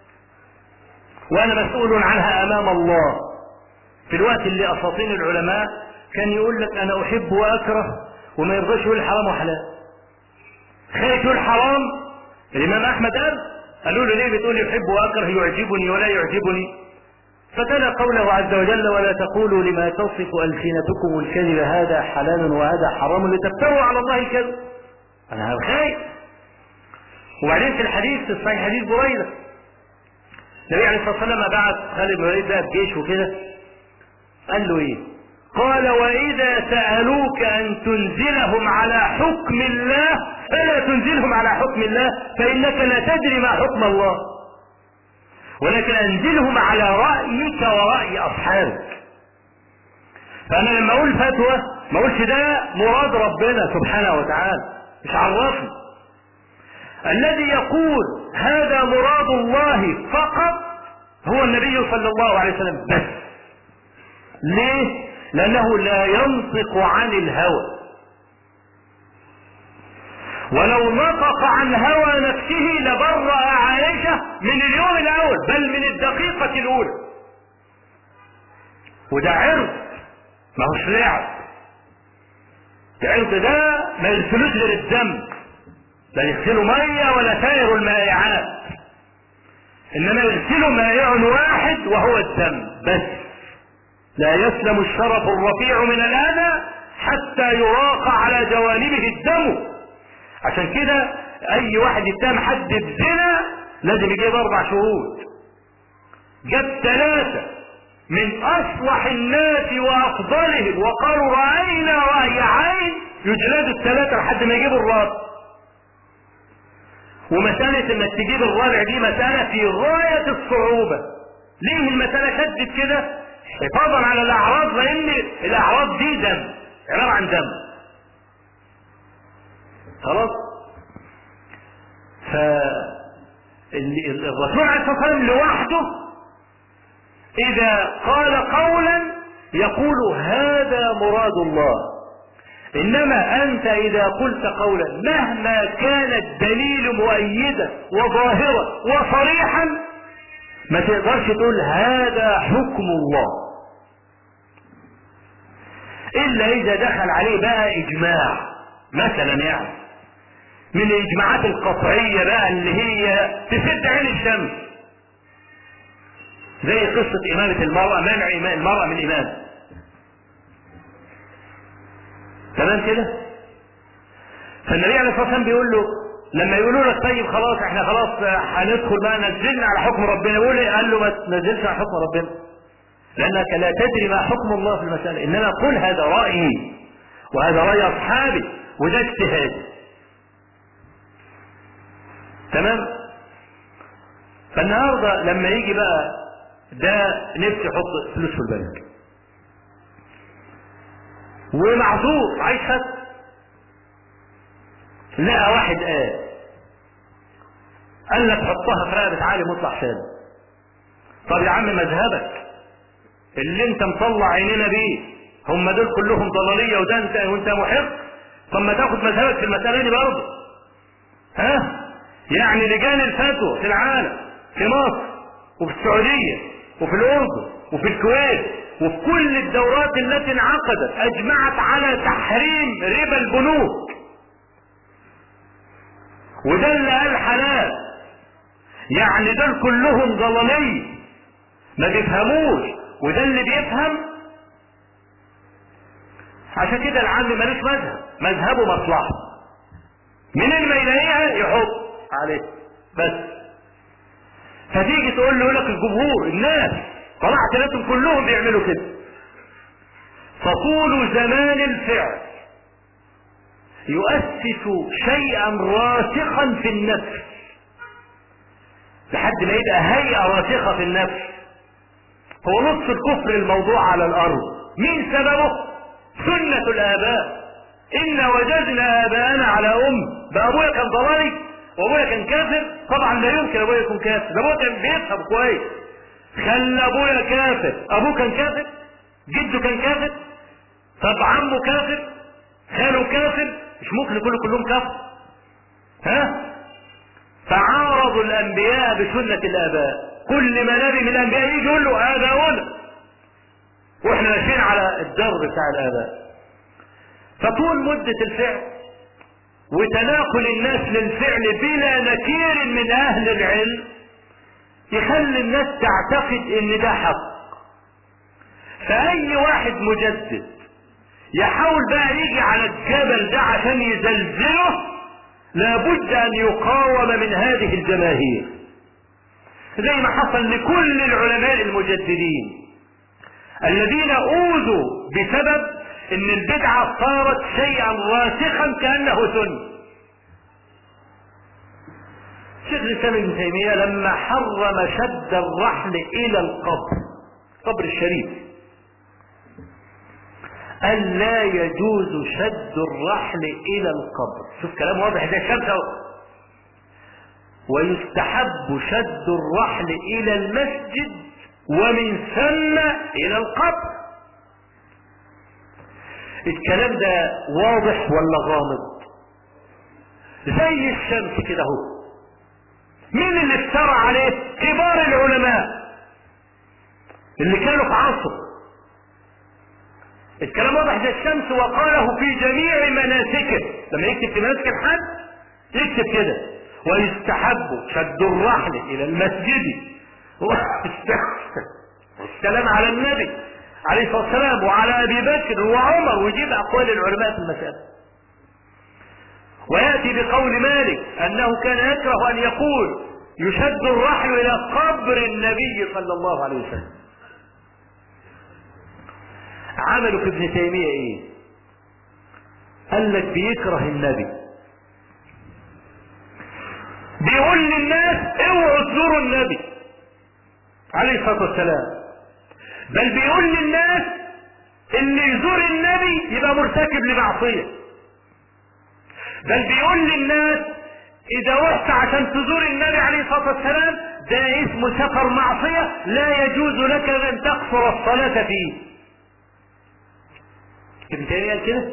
وانا مسؤول عنها امام الله في الوقت اللي اساطين العلماء كان يقول لك انا احب واكره وما يرضاش يقول حرام وحلال خايف يقول حرام الامام احمد قال قالوا له ليه بتقول يحب واكره يعجبني ولا يعجبني فتلا قوله عز وجل ولا تقولوا لما تصف السنتكم الكذب هذا حلال وهذا حرام لتفتروا على الله الكذب انا خايف وبعدين في الحديث في الصحيح حديث بريده النبي عليه الصلاه والسلام بعت خالد بن الوليد ده بجيش وكده قال له ايه قال واذا سالوك ان تنزلهم على حكم الله فلا تنزلهم على حكم الله فانك لا تدري ما حكم الله ولكن انزلهم على رايك وراي اصحابك فانا لما اقول فتوى ما اقولش ده مراد ربنا سبحانه وتعالى مش عرفني الذي يقول هذا مراد الله فقط هو النبي صلى الله عليه وسلم بس ليه لانه لا ينطق عن الهوى ولو نطق عن هوى نفسه لبرأ عائشة من اليوم الأول بل من الدقيقة الأولى وده عرض ما هوش لعب العرض ده ما يغسلوش غير الدم لا يغسلوا مية ولا سائر المائعات إنما يغسلوا مائع واحد وهو الدم بس لا يسلم الشرف الرفيع من الأذى حتى يراق على جوانبه الدم عشان كده اي واحد يتهم حد بزنا لازم يجيب اربع شهود جاب ثلاثة من اصلح الناس وافضلهم وقالوا رأينا رأي عين يجلدوا الثلاثة لحد ما يجيبوا الرابع ومسألة انك تجيب الرابع دي مسألة في غاية الصعوبة ليه المسألة شدت كده حفاظا على الاعراض لان الاعراض دي دم عبارة عن دم خلاص فالرسول عليه الصلاه والسلام لوحده اذا قال قولا يقول هذا مراد الله انما انت اذا قلت قولا مهما كان الدليل مؤيدا وظاهرا وصريحا ما تقدرش تقول هذا حكم الله الا اذا دخل عليه بقى اجماع مثلا يعني من الاجماعات القطعية بقى اللي هي تسد عين الشمس زي قصة إمامة المرأة منع المرأة من الإمامة تمام كده فالنبي عليه الصلاه والسلام بيقول له لما يقولوا لك طيب خلاص احنا خلاص هندخل بقى نزلنا على حكم ربنا يقول ايه قال له ما تنزلش على حكم ربنا لانك لا تدري ما حكم الله في المساله انما قل هذا رايي وهذا راي اصحابي وده اجتهادي تمام فالنهارده لما يجي بقى ده نفسي يحط فلوس في البنك ومعذور عايز خد لقى واحد قال قال لك حطها في رقبة عالم واطلع شاب طب يا عم مذهبك اللي انت مطلع عينينا بيه هم دول كلهم ضلالية وده انت وانت محق طب ما تاخد مذهبك في المسألة دي برضه ها يعني لجان الفتوى في العالم في مصر وفي السعودية وفي الأردن وفي الكويت وفي كل الدورات التي انعقدت أجمعت على تحريم ربا البنوك وده اللي قال حلال يعني دول كلهم ضلالية ما بيفهموش وده اللي بيفهم عشان كده العم ملوش مذهب مذهبه مصلحة منين ما يلاقيها يحط عليه بس فتيجي تقول له لك الجمهور الناس طلعت لكم كلهم بيعملوا كده فطول زمان الفعل يؤسس شيئا راسخا في النفس لحد ما يبقى هيئة راسخة في النفس هو نص الكفر الموضوع على الأرض مين سببه؟ سنة الآباء إن وجدنا آباءنا على أم ده أبويا كان ضلالي وأبويا كان كافر طبعا لا يمكن أبويا يكون كافر ده أبويا كان بيفهم كويس خلى أبويا كافر أبوه كان كافر جده كان كافر طب عمه كافر خاله كافر مش ممكن يكونوا كلهم كافر ها فعارضوا الانبياء بسنة الاباء كل ما نبي من الانبياء يجي يقول له اباؤنا واحنا ماشيين على الدرب بتاع الاباء فطول مدة الفعل وتناقل الناس للفعل بلا نكير من اهل العلم يخلي الناس تعتقد ان ده حق فاي واحد مجدد يحاول بقى يجي على الجبل ده عشان يزلزله لابد ان يقاوم من هذه الجماهير زي ما حصل لكل العلماء المجددين الذين اوذوا بسبب ان البدعة صارت شيئا راسخا كأنه سنة شيخ الاسلام ابن تيمية لما حرم شد الرحل الى القبر قبر الشريف قال لا يجوز شد الرحل الى القبر شوف كلام واضح ده الشمس اهو ويستحب شد الرحل الى المسجد ومن ثم الى القبر الكلام ده واضح ولا غامض زي الشمس كده اهو مين اللي افترى عليه كبار العلماء اللي كانوا في عصره الكلام واضح زي الشمس وقاله في جميع مناسكه لما يكتب في مناسك الحج يكتب كده ويستحب شد الرحل الى المسجد والسلام على النبي عليه الصلاه والسلام وعلى ابي بكر وعمر ويجيب اقوال العلماء في المساله وياتي بقول مالك انه كان يكره ان يقول يشد الرحل الى قبر النبي صلى الله عليه وسلم عملوا في ابن تيمية ايه قال لك بيكره النبي بيقول للناس اوعوا تزوروا النبي عليه الصلاة والسلام بل بيقول للناس اللي يزور النبي يبقى مرتكب لمعصية بل بيقول للناس اذا رحت عشان تزور النبي عليه الصلاة والسلام ده اسمه سفر معصية لا يجوز لك ان تقصر الصلاة فيه ابن تيمية قال كده؟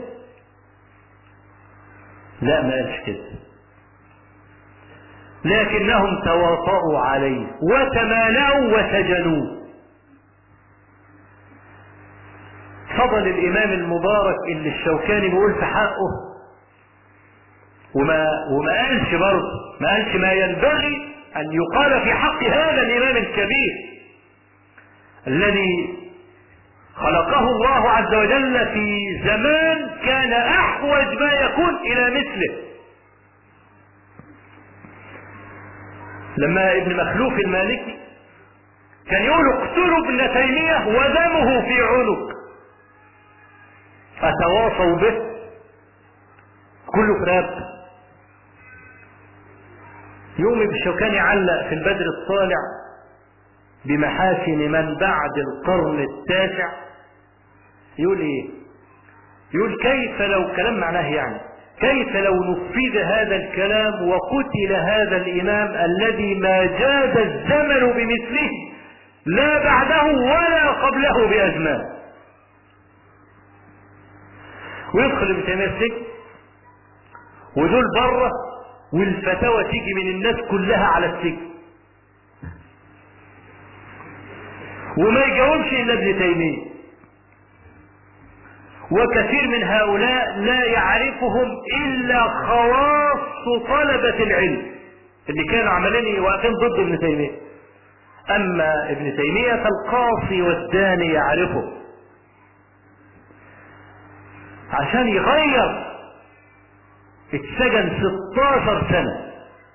لا ما قالش كده لكنهم تواطؤوا عليه وتمالأوا وسجنوه فضل الإمام المبارك اللي الشوكاني بيقول في حقه وما وما قالش برضه ما قالش ما ينبغي أن يقال في حق هذا الإمام الكبير الذي خلقه الله عز وجل في زمان كان أحوج ما يكون إلى مثله لما ابن مخلوف المالكي كان يقول اقتلوا ابن تيمية ودمه في عنق أتواصوا به كله فراب يوم الشوكاني علق في البدر الطالع بمحاسن من بعد القرن التاسع يقول ايه يقول كيف لو كلام معناه يعني كيف لو نفذ هذا الكلام وقتل هذا الامام الذي ما جاز الزمن بمثله لا بعده ولا قبله بازمان ويدخل ابن تيميه السجن ودول بره والفتاوى تيجي من الناس كلها على السجن وما يجاوبش الا ابن تيميه وكثير من هؤلاء لا يعرفهم الا خواص طلبة العلم اللي كانوا عمالين واقفين ضد ابن تيمية اما ابن تيمية فالقاصي والداني يعرفه عشان يغير اتسجن 16 سنة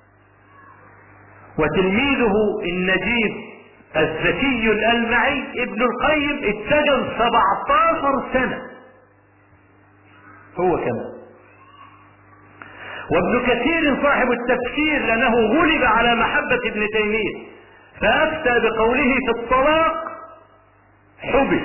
وتلميذه النجيب الذكي الألمعي ابن القيم اتسجن 17 سنة هو كمان وابن كثير صاحب التفسير لأنه غلب على محبة ابن تيمية فأفتى بقوله في الطلاق حبس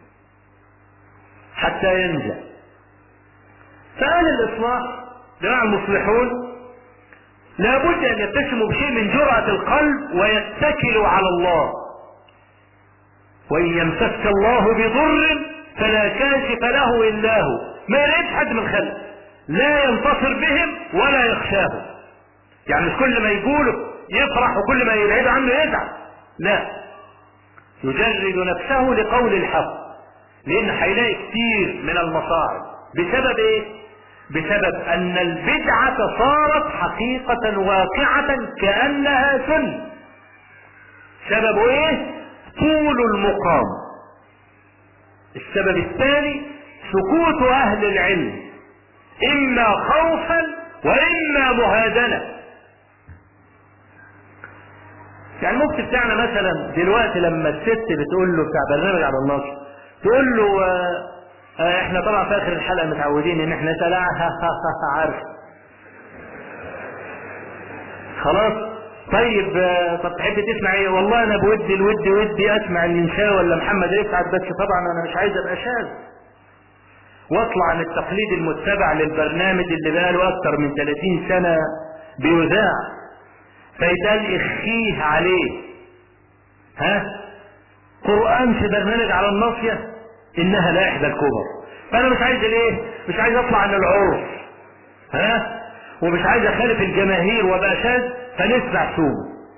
حتى ينجى فأهل الإصلاح جماعة المصلحون لابد أن يتسموا بشيء من جرأة القلب ويتكلوا على الله وإن يمسك الله بضر فلا كاشف له إلا هو ما يلاقيش حد من خلق لا ينتصر بهم ولا يخشاهم يعني مش كل ما يقوله يفرح وكل ما يبعد عنه يزعل لا يجرد نفسه لقول الحق لان هيلاقي كتير من المصاعب بسبب ايه بسبب ان البدعة صارت حقيقة واقعة كأنها سن سبب ايه طول المقام السبب الثاني سكوت اهل العلم اما خوفا واما مهادنة يعني المفتي بتاعنا مثلا دلوقتي لما الست بتقول له بتاع برنامج على النصر تقول له آه آه احنا طبعا في اخر الحلقه متعودين ان احنا نسال عارف خلاص طيب آه طب تحب تسمع ايه والله انا بودي الودي ودي اسمع الانشاء ولا محمد رفعت بس طبعا انا مش عايز ابقى شاذ واطلع عن التقليد المتبع للبرنامج اللي بقاله اكتر من 30 سنه بيذاع فيتقال اخيه عليه ها قرآن في برنامج على الناصية انها لا احدى الكبر فانا مش عايز الايه مش عايز اطلع عن العرف ها ومش عايز اخالف الجماهير وابقى شاذ فنسمع سوء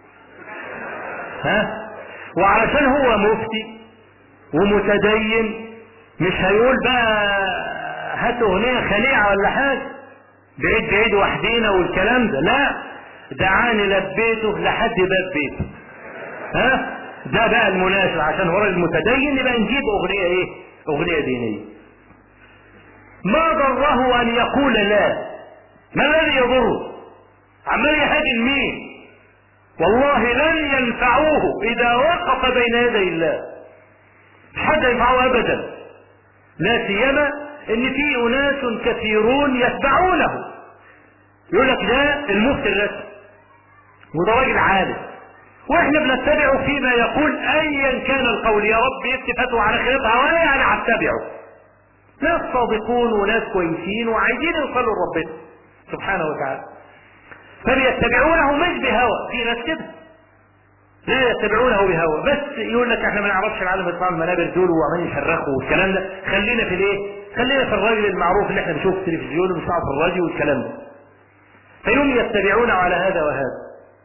ها وعلشان هو مفتي ومتدين مش هيقول بقى هات اغنية خليعة ولا حاجة بعيد بعيد وحدينا والكلام ده لا دعاني لبيته لحد باب بيته ها ده بقى المناسب عشان هو المتدين يبقى نجيب اغنية ايه اغنية دينية ما ضره ان يقول لا ما الذي يضره عمال يهاجم مين والله لن ينفعوه اذا وقف بين يدي الله مش حد ينفعه ابدا لا سيما ان في اناس كثيرون يتبعونه يقول لك ده المفتي الرسمي وده راجل عالم واحنا بنتبعه فيما يقول ايا كان القول يا رب يكتب على خلافها ولا انا هتبعه ناس صادقون وناس كويسين وعايزين يوصلوا لربنا سبحانه وتعالى فبيتبعونه مش بهوى في ناس كده لا يتبعونه بهوى بس يقول لك احنا ما نعرفش العالم يطلع المنابر دول وعمالين يشرخوا والكلام ده خلينا في الايه خلينا في الراجل المعروف اللي احنا بنشوفه في التلفزيون وبنسمعه في الراديو والكلام ده فيوم يتبعون على هذا وهذا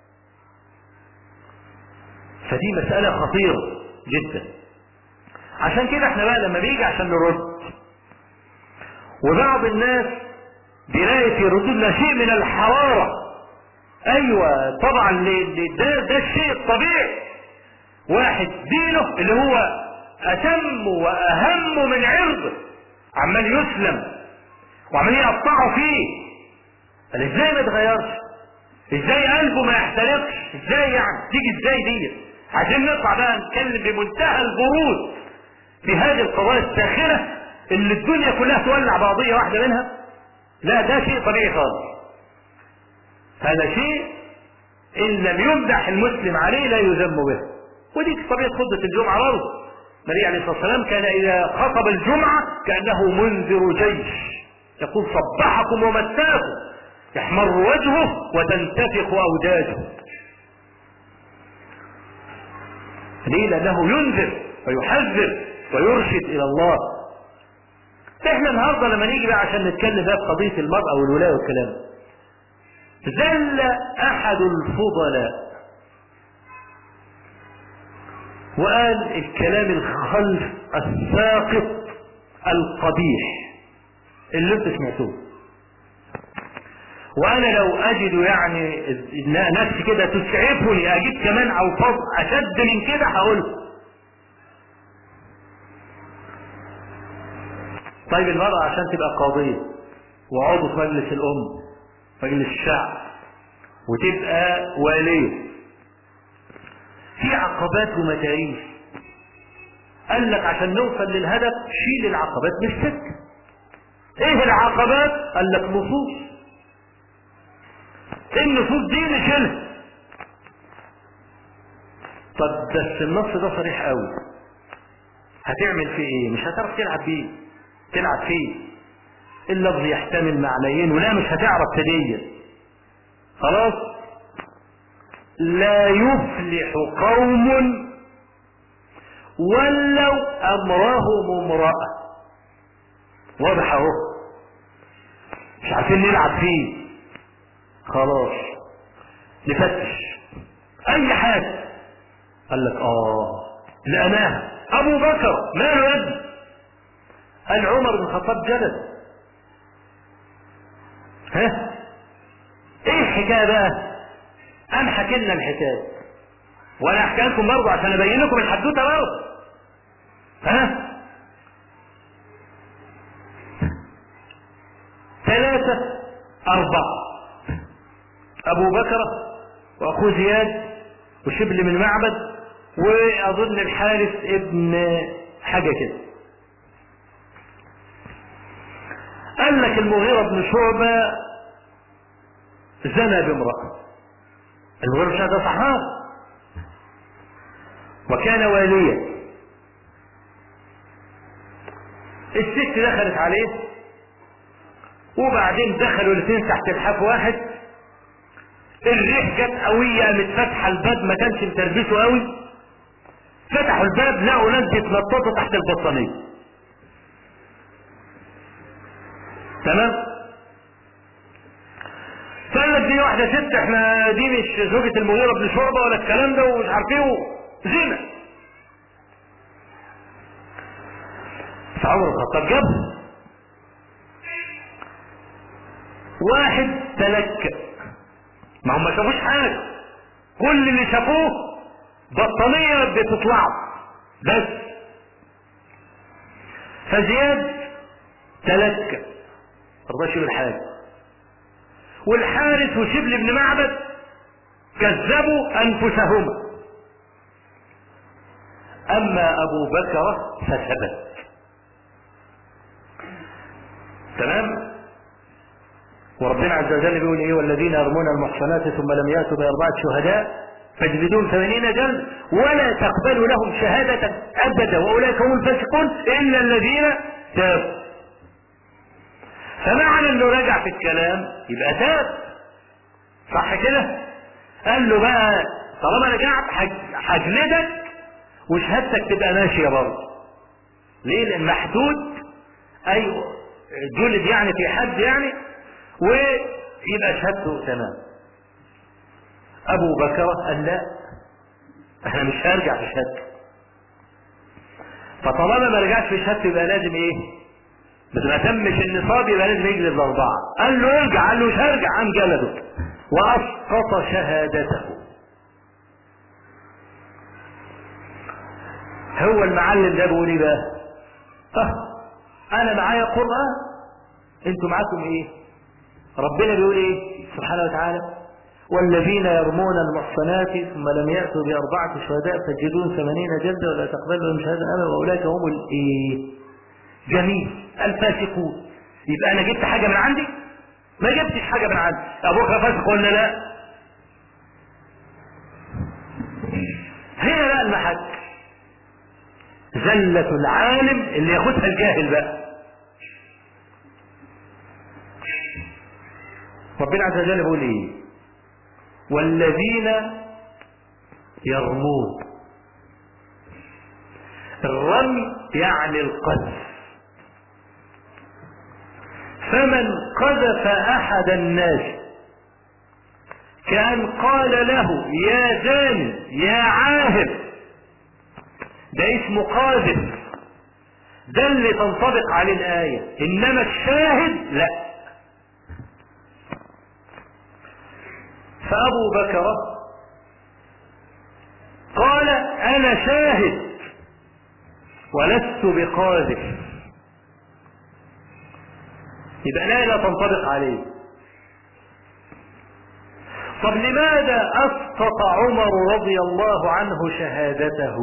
فدي مسألة خطيرة جدا عشان كده احنا بقى لما بيجي عشان نرد وبعض الناس بيلاقي في ردودنا شيء من الحرارة ايوه طبعا ده, ده الشيء الطبيعي واحد دينه اللي هو اتم واهم من عرضه عمال يسلم وعمالين يقطعوا فيه قال ازاي ما يتغيرش ازاي قلبه ما يحترقش ازاي يعني تيجي ازاي دي عشان نطلع بقى نتكلم بمنتهى البرود في هذه القضايا الساخرة اللي الدنيا كلها تولع بعضية واحدة منها لا ده شيء طبيعي خالص هذا شيء ان لم يمدح المسلم عليه لا يذم به ودي طبيعة خطبة الجمعة برضه النبي عليه الصلاة والسلام كان إذا خطب الجمعة كأنه منذر جيش يقول صبحكم ومساكم يحمر وجهه وتنتفخ أوداجه ليه لأنه ينذر ويحذر ويرشد إلى الله احنا النهاردة لما نيجي بقى عشان نتكلم بقى في قضية المرأة والولاية والكلام ذل أحد الفضلاء وقال الكلام الخلف الساقط القبيح اللي انت سمعتوه وانا لو اجد يعني نفسي كده تسعفني اجيب كمان الفاظ اشد من كده هقول طيب المرأة عشان تبقى قاضية وعضو في مجلس الأم مجلس الشعب وتبقى والية في عقبات ومتاريس قال لك عشان نوصل للهدف شيل العقبات مش سكة ايه العقبات قال لك نصوص النصوص دي نشيلها طب بس النص ده صريح قوي هتعمل فيه ايه مش هتعرف تلعب بيه تلعب فيه اللفظ يحتمل معنيين ولا مش هتعرف تدين خلاص لا يفلح قوم ولوا امرهم امرأة واضح اهو مش عارفين نلعب فيه خلاص نفتش اي حاجة قال لك اه لقناها ابو بكر ماله يا ابني قال عمر بن الخطاب جلد ها ايه الحكايه بقى قام حكي لنا الحكايه وانا احكي لكم برضه عشان ابين لكم الحدوته برضه ها ثلاثة أربعة أبو بكر وأخوه زياد وشبل من معبد وأظن الحارث ابن حاجة كده قال لك المغيرة بن شعبة زنى بامرأة المغيرة بن شعبة صحاب وكان واليا الست دخلت عليه وبعدين دخلوا الاثنين تحت الحاف واحد الريح جت قوية قامت فاتحة الباب ما كانش متربسه قوي فتحوا الباب لقوا ناس بيتنططوا تحت البطانية تمام فقال لك دي واحدة ست احنا دي مش زوجة المغيرة بن شعبة ولا الكلام ده ومش عارف ايه زنا فعمر بن الخطاب جاب واحد تلكأ ما هم ما شافوش حاجة كل اللي شافوه بطانية بتطلع بس فزياد تلكأ رضاش يقول حاجة والحارث وشبل بن معبد كذبوا أنفسهما أما أبو بكر فثبت تمام وربنا عز وجل بيقول ايه والذين يرمون المحصنات ثم لم ياتوا باربعه شهداء فاجلدون ثمانين جلد ولا تقبلوا لهم شهادة أبدا وأولئك هم الفاسقون إلا الذين تابوا فمعنى انه رجع في الكلام يبقى تاب صح كده قال له بقى طالما رجعت هجلدك وشهادتك تبقى ماشيه برضه ليه لان محدود ايوه جلد يعني في حد يعني ويبقى شهادته تمام ابو بكر قال لا احنا مش هرجع في شهادته فطالما ما رجعش في شهادته يبقى لازم ايه بس ما تمش النصاب يبقى لازم يجلد الاربعه قال له ارجع قال له مش هرجع قام جلده واسقط شهادته هو المعلم ده بيقول ايه بقى؟ اه انا معايا قران انتوا معاكم ايه ربنا بيقول ايه سبحانه وتعالى والذين يرمون المحصنات ثم لم يأتوا بأربعة شهداء فجدون ثمانين جلدة ولا تقبل لهم شهادة أبدا وأولئك هم الإيه؟ جميل الفاسقون يبقى أنا جبت حاجة من عندي؟ ما جبتش حاجة من عندي أبوك فاسق ولا لا؟ هنا بقى المحك زلة العالم اللي ياخدها الجاهل بقى ربنا عز وجل بيقول ايه والذين يرمون الرمي يعني القذف فمن قذف احد الناس كان قال له يا زاني يا عاهر ده اسمه قاذف ده اللي تنطبق عليه الآية إنما الشاهد لا فأبو بكر قال أنا شاهد ولست بقاذف يبقى لا لا تنطبق عليه طب لماذا أسقط عمر رضي الله عنه شهادته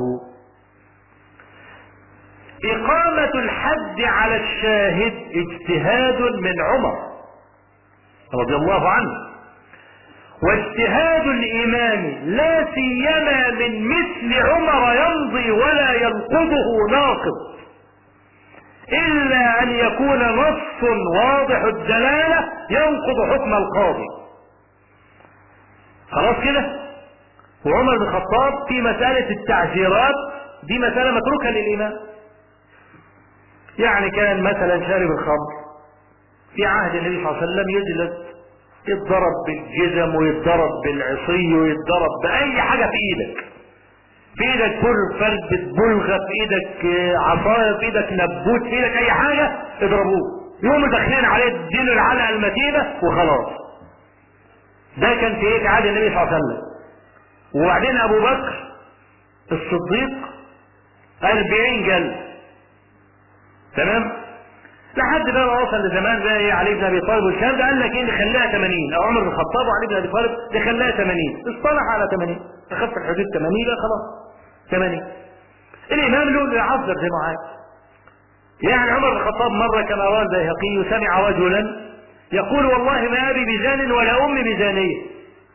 إقامة الحد على الشاهد اجتهاد من عمر رضي الله عنه واجتهاد الإمام لا سيما من مثل عمر يمضي ولا ينقضه ناقض إلا أن يكون نص واضح الدلالة ينقض حكم القاضي خلاص كده وعمر بن الخطاب في مسألة التعزيرات دي مسألة متروكة للإمام يعني كان مثلا شارب الخمر في عهد النبي صلى الله عليه وسلم يجلس يتضرب بالجزم ويتضرب بالعصي ويتضرب بأي حاجة في إيدك في إيدك بر فرد بلغة في إيدك عصاية في إيدك نبوت في إيدك أي حاجة اضربوه يقوموا داخلين عليه اديله العلقة المتينة وخلاص ده كان في ايه عهد النبي صلى الله عليه وسلم وبعدين ابو بكر الصديق أربعين جلد تمام لحد بقى ما وصل لزمان بقى ايه علي بن ابي طالب والكلام ده قال لك ايه نخليها 80 او عمر بن الخطاب وعلي بن ابي طالب نخليها 80 اصطلح على 80 تخف الحدود 80 لا خلاص 80 الامام له اللي يعذر زي ما عايز يعني عمر بن الخطاب مره كما روى البيهقي سمع رجلا يقول والله ما ابي بزان ولا امي بزانيه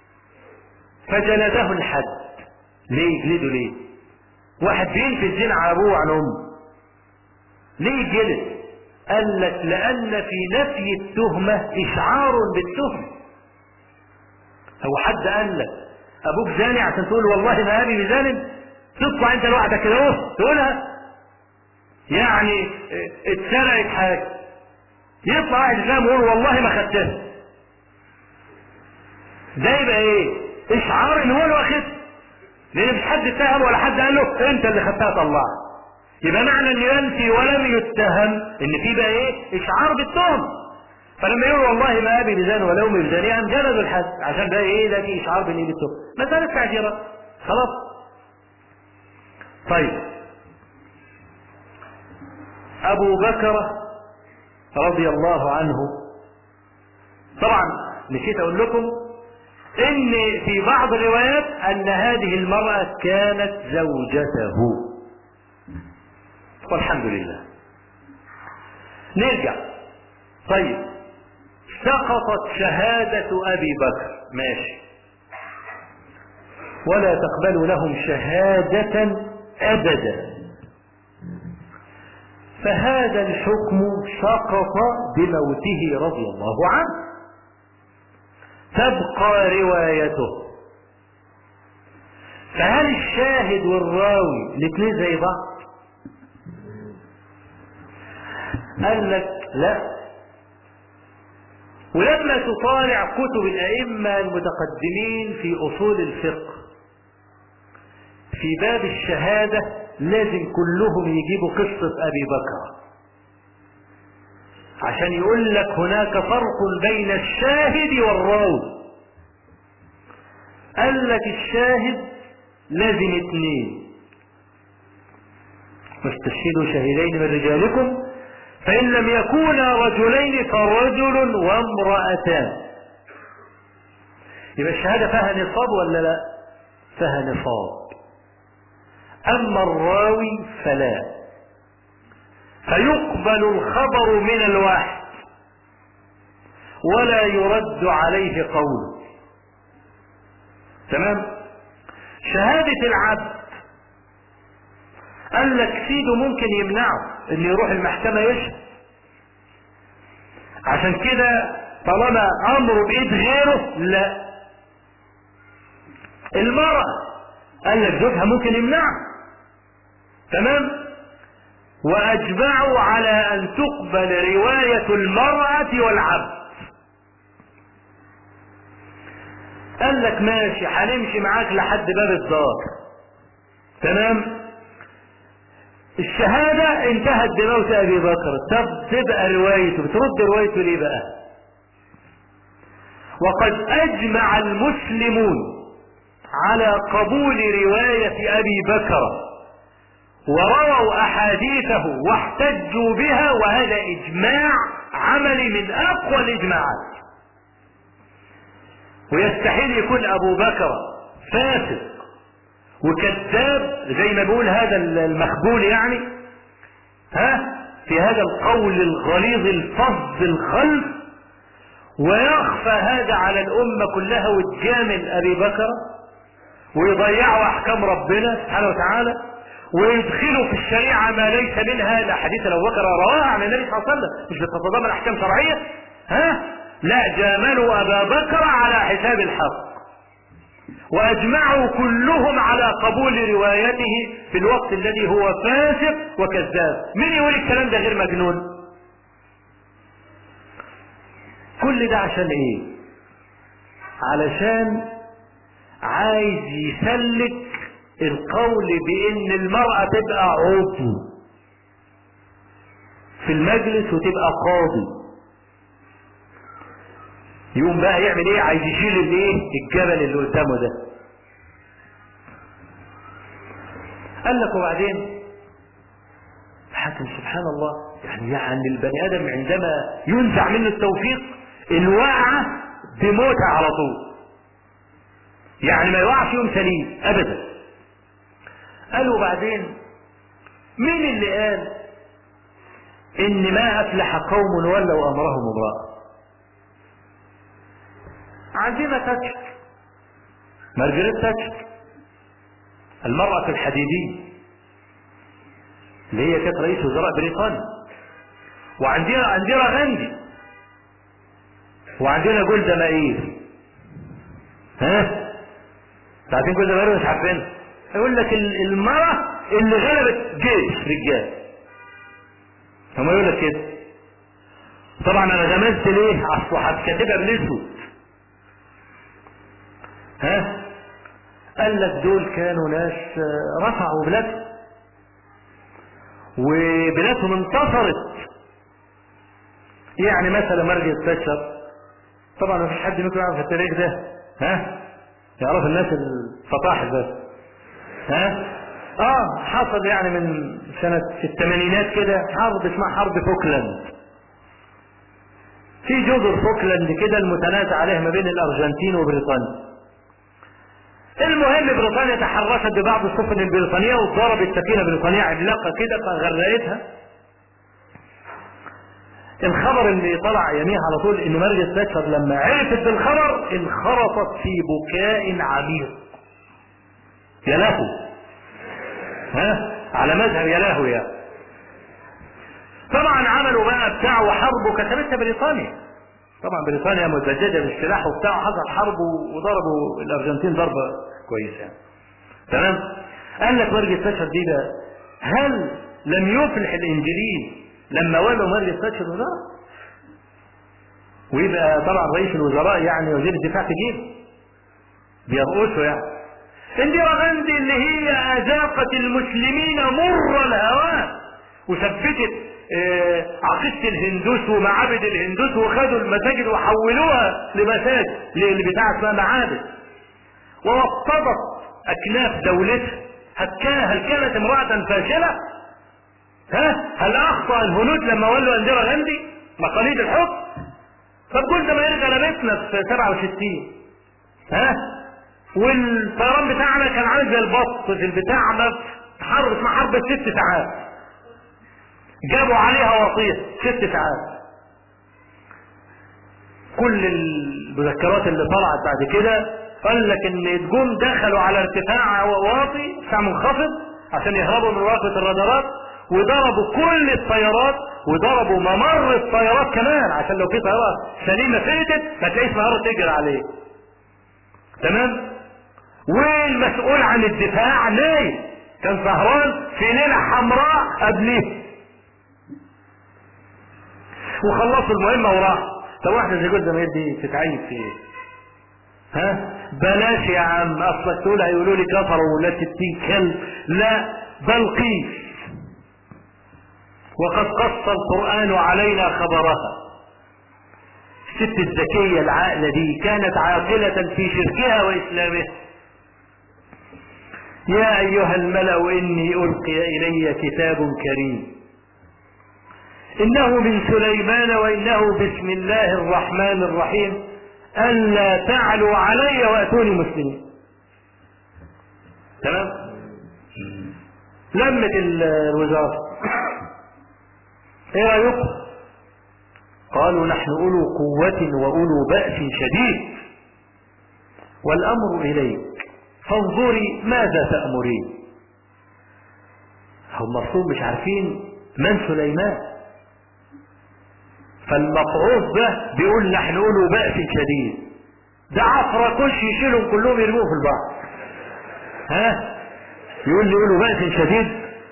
فجلده الحد ليه يجلده ليه واحد بينفي الزنا على ابوه وعن امه ليه يجلد قال لك لأن في نفي التهمة إشعار بالتهمة هو حد قال لك أبوك زاني عشان تقول والله ما أبي بزان تطلع أنت لوحدك كده أهو تقولها يعني اتسرقت حاجة يطلع واحد إسلام يقول والله ما خدتها ده يبقى إيه؟ إشعار إن هو اللي واخدها لأن مش حد اتهم ولا حد قال له أنت اللي خدتها طلعها يبقى معنى انه ينفي ولم يتهم ان في بقى ايه اشعار بالتهم فلما يقول والله ما ابي بزان ولا امي بزانيه قام جلدوا الحد عشان ده ايه ده في اشعار بالايه بالتهم مساله تعجيرات خلاص طيب ابو بكر رضي الله عنه طبعا نسيت اقول لكم ان في بعض الروايات ان هذه المراه كانت زوجته والحمد لله نرجع طيب سقطت شهادة أبي بكر ماشي ولا تقبل لهم شهادة أبدا فهذا الحكم سقط بموته رضي الله عنه تبقى روايته فهل الشاهد والراوي الاثنين زي بعض قال لك لا ولما تطالع كتب الأئمة المتقدمين في أصول الفقه في باب الشهادة لازم كلهم يجيبوا قصة أبي بكر عشان يقول لك هناك فرق بين الشاهد والراوي قال لك الشاهد لازم اثنين واستشهدوا شهيدين من رجالكم فإن لم يكونا رجلين فرجل وامرأتان يبقى الشهادة فيها نصاب ولا لا فيها نصاب أما الراوي فلا فيقبل الخبر من الواحد ولا يرد عليه قول تمام شهادة العبد قال لك سيده ممكن يمنعه ان يروح المحكمة يشهد عشان كده طالما امره بايد غيره لا المرأة قال لك زوجها ممكن يمنعه تمام واجمعوا على ان تقبل رواية المرأة والعبد قال لك ماشي هنمشي معاك لحد باب الدار تمام الشهادة انتهت بموت ابي بكر طب تبقى روايته بترد روايته ليه بقى وقد اجمع المسلمون على قبول رواية ابي بكر ورووا احاديثه واحتجوا بها وهذا اجماع عملي من اقوى الاجماعات ويستحيل يكون ابو بكر فاسق وكذاب زي ما بيقول هذا المخبول يعني ها في هذا القول الغليظ الفظ الخلف ويخفى هذا على الأمة كلها وتجامل أبي بكر ويضيعوا أحكام ربنا سبحانه وتعالى ويدخلوا في الشريعة ما ليس منها الأحاديث أبو بكر رواها عن النبي صلى الله عليه وسلم مش بتتضمن أحكام شرعية ها لا جاملوا أبا بكر على حساب الحق واجمعوا كلهم على قبول روايته في الوقت الذي هو فاسق وكذاب مين يقول الكلام ده غير مجنون كل ده عشان ايه علشان عايز يسلك القول بان المرأة تبقى عضو في المجلس وتبقى قاضي يقوم بقى يعمل ايه عايز يشيل الايه الجبل اللي قدامه ده قال لك وبعدين حكم سبحان الله يعني يعني البني ادم عندما ينزع منه التوفيق الواقعة بموتة على طول يعني ما يوقعش يوم سليم ابدا قالوا بعدين مين اللي قال ان ما افلح قوم ولوا امرهم امرأة عندنا تاتشر مارجريت تاتشر المرأة الحديدية اللي هي كانت رئيس وزراء بريطانيا وعندنا عندنا غاندي وعندنا جولدا مائير ها عارفين جولدا مائير مش عارفين يقول لك المرأة اللي غلبت جيش رجال هم يقول لك كده طبعا انا غمزت ليه اصل هتكتبها بالاسود ها قال لك دول كانوا ناس رفعوا بلادهم وبلادهم انتصرت يعني مثلا مرجع تاتشر طبعا ما فيش حد منكم يعرف التاريخ ده ها يعرف الناس الفطاحل بس ها اه حصل يعني من سنة في الثمانينات كده حرب اسمها حرب فوكلاند في جزر فوكلاند كده المتنازع عليها ما بين الارجنتين وبريطانيا المهم بريطانيا تحرشت ببعض السفن البريطانية وضربت سفينة بريطانية عملاقة كده فغرقتها الخبر اللي طلع يميها على طول ان مارجت تاتشر لما عرفت بالخبر انخرطت في بكاء عميق يا لهو ها على مذهب يا لهو يا طبعا عملوا بقى بتاع وحرب وكتبتها بريطانيا طبعا بريطانيا مزججة بالسلاح وبتاع حصل حرب وضربوا الارجنتين ضربة كويسة يعني. تمام قال لك مارجت تاتشر دي بقى هل لم يفلح الانجليز لما ولوا مارجت تاتشر وزارة ويبقى طبعا رئيس الوزراء يعني وزير الدفاع في جيبه بيرقصوا يعني انديرا غاندي اللي هي اذاقت المسلمين مر الهوان وثبتت اه عقيدة الهندوس ومعابد الهندوس وخدوا المساجد وحولوها لمساجد لبتاع اسمها معابد ووطدت اكناف دولتها هل كانت امرأة فاشلة ها هل اخطا الهنود لما ولوا انديرا غاندي مقاليد الحكم طب كل ما يرجع لبيتنا في 67 ها والطيران بتاعنا كان عامل زي البط في البتاع ما في حرب اسمها حرب الست ساعات جابوا عليها وصيه ست ساعات كل المذكرات اللي طلعت بعد كده قال لك ان الجون دخلوا على ارتفاع واطي ارتفاع منخفض عشان يهربوا من وقفه الرادارات وضربوا كل الطيارات وضربوا ممر الطيارات كمان عشان لو في طياره سليمه فلتت ما تلاقيش طياره تجري عليه تمام والمسؤول عن الدفاع نايم كان سهران في ليله حمراء قبليه وخلصوا المهمه وراح طب واحده زي جولدا مير دي تتعين في ايه؟ ها بلاش يا عم اصلك تقول هيقولوا لي كفروا ولا ستين كلب لا بل قيس وقد قص القرآن علينا خبرها الست الذكية العاقلة دي كانت عاقلة في شركها وإسلامها يا أيها الملأ إني ألقي إلي كتاب كريم إنه من سليمان وإنه بسم الله الرحمن الرحيم ألا تعلوا علي وأتوني مسلمين تمام لمت الوزارة ايه رأيكم قالوا نحن أولو قوة وأولو بأس شديد والأمر إليك فانظري ماذا تأمرين هم المفروض مش عارفين من سليمان فالمبعوث ده بيقول نحن أولو بأس شديد ده عفرة كش يشيلهم كلهم يرموه في البحر ها يقول لي أولو بأس شديد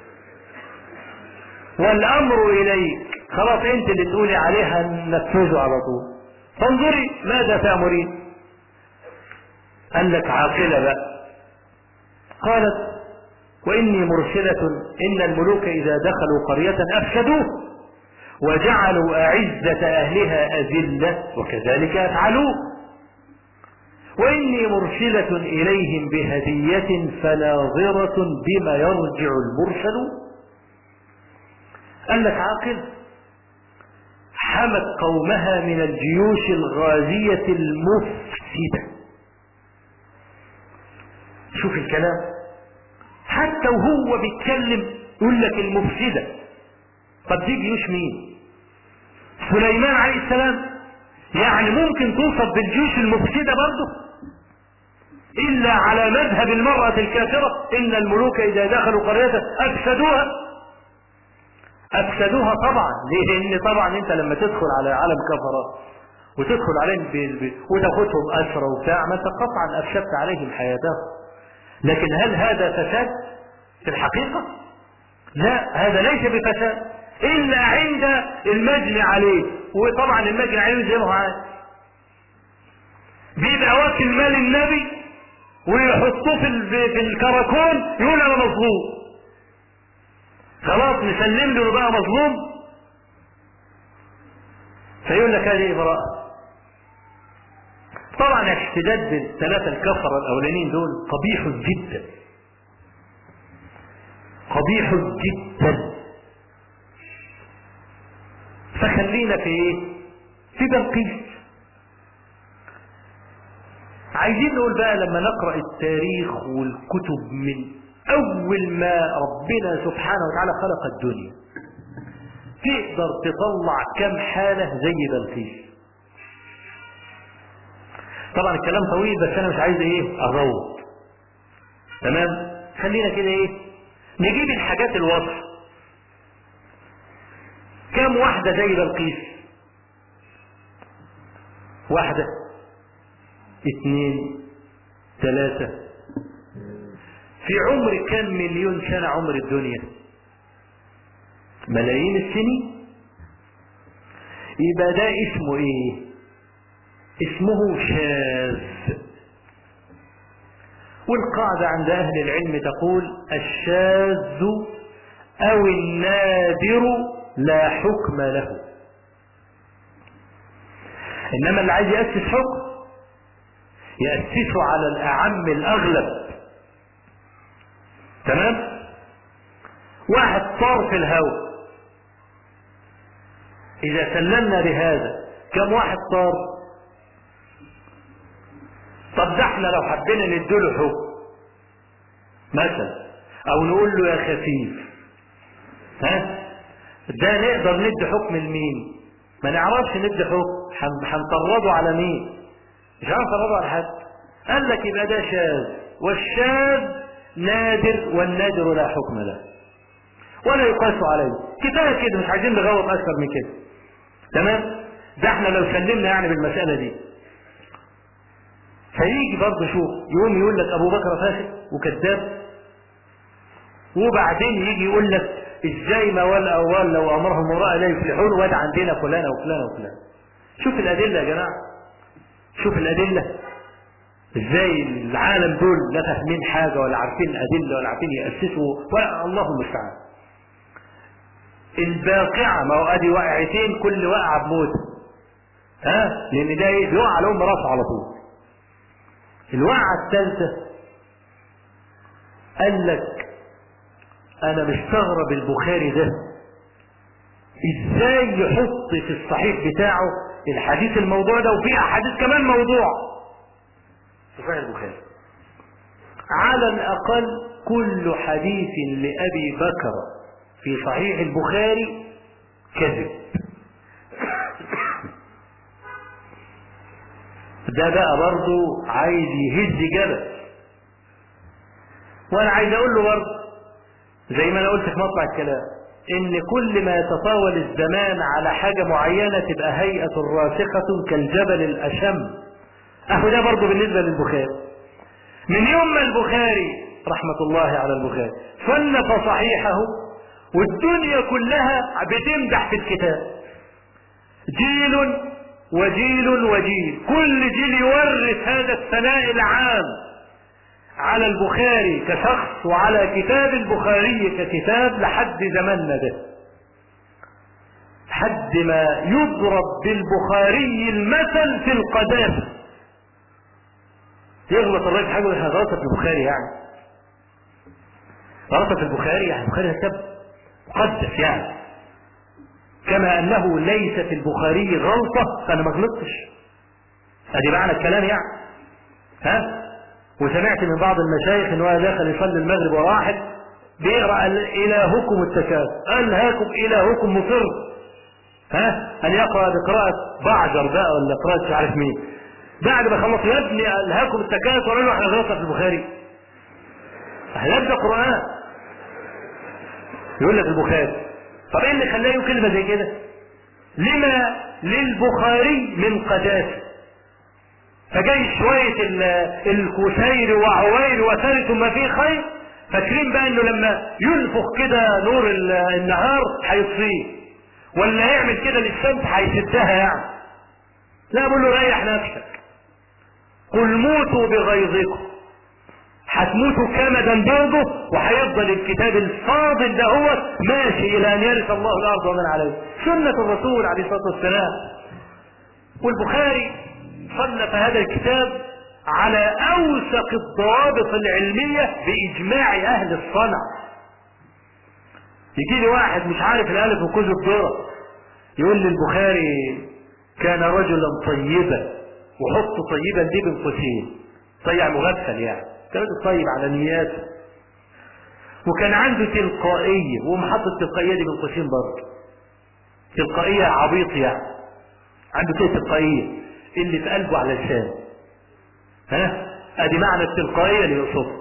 والأمر إليك خلاص أنت اللي تقولي عليها ننفذه على طول فانظري ماذا تأمرين قال لك عاقلة بقى قالت وإني مرسلة إن الملوك إذا دخلوا قرية أفسدوه وجعلوا أعزة أهلها أذلة وكذلك أفعلوه وإني مرسلة إليهم بهدية فناظرة بما يرجع المرسل قال لك عاقل حمت قومها من الجيوش الغازية المفسدة شوف الكلام حتى وهو بيتكلم يقول لك المفسدة طب دي جيوش مين سليمان عليه السلام يعني ممكن توصف بالجيوش المفسدة برضه إلا على مذهب المرأة الكافرة إن الملوك إذا دخلوا قرية أفسدوها أفسدوها طبعا ليه؟ لأن طبعا أنت لما تدخل على عالم كفرة وتدخل عليهم ب... ب... وتاخدهم أسرى وبتاع ما أنت قطعا أفسدت عليهم حياتهم لكن هل هذا فساد في الحقيقة؟ لا هذا ليس بفساد إلا عند المجني عليه وطبعا المجني عليه زي ما هو عايز بيبقى واكل مال النبي ويحطوه في في الكراكون يقول انا مظلوم خلاص نسلم له بقى مظلوم فيقول لك هذه امرأة طبعا الاحتداد بالثلاثة الكفرة الأولانيين دول قبيح جدا قبيح جدا فخلينا في ايه؟ في بلقيس عايزين نقول بقى لما نقرأ التاريخ والكتب من أول ما ربنا سبحانه وتعالى خلق الدنيا تقدر تطلع كم حالة زي بلقيس طبعا الكلام طويل بس أنا مش عايز إيه أغوط تمام خلينا كده إيه نجيب الحاجات الواضحة كم واحدة زي بلقيس واحدة اثنين ثلاثة في عمر كم مليون سنة عمر الدنيا ملايين السنين يبقى ده اسمه ايه اسمه شاذ والقاعدة عند أهل العلم تقول الشاذ أو النادر لا حكم له إنما اللي عايز يأسس حكم يأسسه على الأعم الأغلب تمام واحد طار في الهواء إذا سلمنا بهذا كم واحد طار طب ده احنا لو حبينا نديله حكم مثلا او نقول له يا خفيف ها ده نقدر ندي حكم لمين ما نعرفش ندي حكم هنطرده على مين مش هنطرده على حد قال لك يبقى ده شاذ والشاذ نادر والنادر لا حكم له ولا يقاس عليه كفايه كده مش عايزين نغوط اكثر من كده تمام ده احنا لو سلمنا يعني بالمساله دي فيجي برضه شوف يقوم يقول لك ابو بكر فاسق وكذاب وبعدين يجي يقول لك ازاي ما ولا اول لو امرهم امراه لا يفلحون واد عندنا فلان وفلان وفلان شوف الادله يا جماعه شوف الادله ازاي العالم دول لا فاهمين حاجه ولا عارفين ادله ولا عارفين ياسسوا ولا الله المستعان الباقعه ما هو ادي وقعتين كل وقعه بموت ها لان ده ايه بيقع على ام راسه على طول الوقعه الثالثه قال لك انا مستغرب البخاري ده ازاي يحط في الصحيح بتاعه الحديث الموضوع ده وفي احاديث كمان موضوع صحيح البخاري على الاقل كل حديث لابي بكر في صحيح البخاري كذب ده بقى برضه عايز يهز جبل وانا عايز اقول له برضه زي ما انا قلت في مطلع الكلام ان كل ما يتطاول الزمان على حاجة معينة تبقى هيئة راسخة كالجبل الاشم اهو ده برضه بالنسبة للبخاري من يوم ما البخاري رحمة الله على البخاري صنف صحيحه والدنيا كلها بتمدح في الكتاب جيل وجيل وجيل كل جيل يورث هذا الثناء العام على البخاري كشخص وعلى كتاب البخاري ككتاب لحد زماننا ده لحد ما يضرب بالبخاري المثل في القداسة يغلط الراجل حاجة احنا غلطة في البخاري يعني غلطة في البخاري يعني البخاري كتاب مقدس يعني كما انه ليس في البخاري غلطة فانا ما غلطتش ادي معنى الكلام يعني ها وسمعت من بعض المشايخ ان هو دخل يصلي المغرب وواحد بيقرا الهكم التكاثر الهاكم الهكم مصر ها ان يقرا بقراءه بعجر بقى ولا قراءه مش عارف مين بعد ما خلص يا ابني الهاكم التكاثر قال له احنا غلطنا في البخاري احنا ده قران يقول لك البخاري طب ايه اللي خلاه يقول كلمه زي كده لما للبخاري من قداسه فجاي شوية الكسير وعوير وثالث ما فيه خير فاكرين بقى انه لما ينفخ كده نور النهار هيطفيه ولا يعمل كده للشمس هيسدها يعني لا بقول له ريح نفسك قل موتوا بغيظكم هتموتوا كمدا برضه وهيفضل الكتاب الفاضل ده هو ماشي الى ان يرث الله الارض ومن عليه سنة الرسول عليه الصلاة والسلام والبخاري صنف هذا الكتاب على اوثق الضوابط العلمية باجماع اهل الصنع يجي لي واحد مش عارف الالف وكوز الذرة يقول لي البخاري كان رجلا طيبا وحط طيبا دي بين قوسين طيب مغفل يعني كان راجل طيب على نياته وكان عنده تلقائية ومحط التلقائية دي بين قوسين برضه تلقائية عبيط يعني عنده كده تلقائية اللي في قلبه على لسانه ها ادي معنى التلقائية اللي يقصده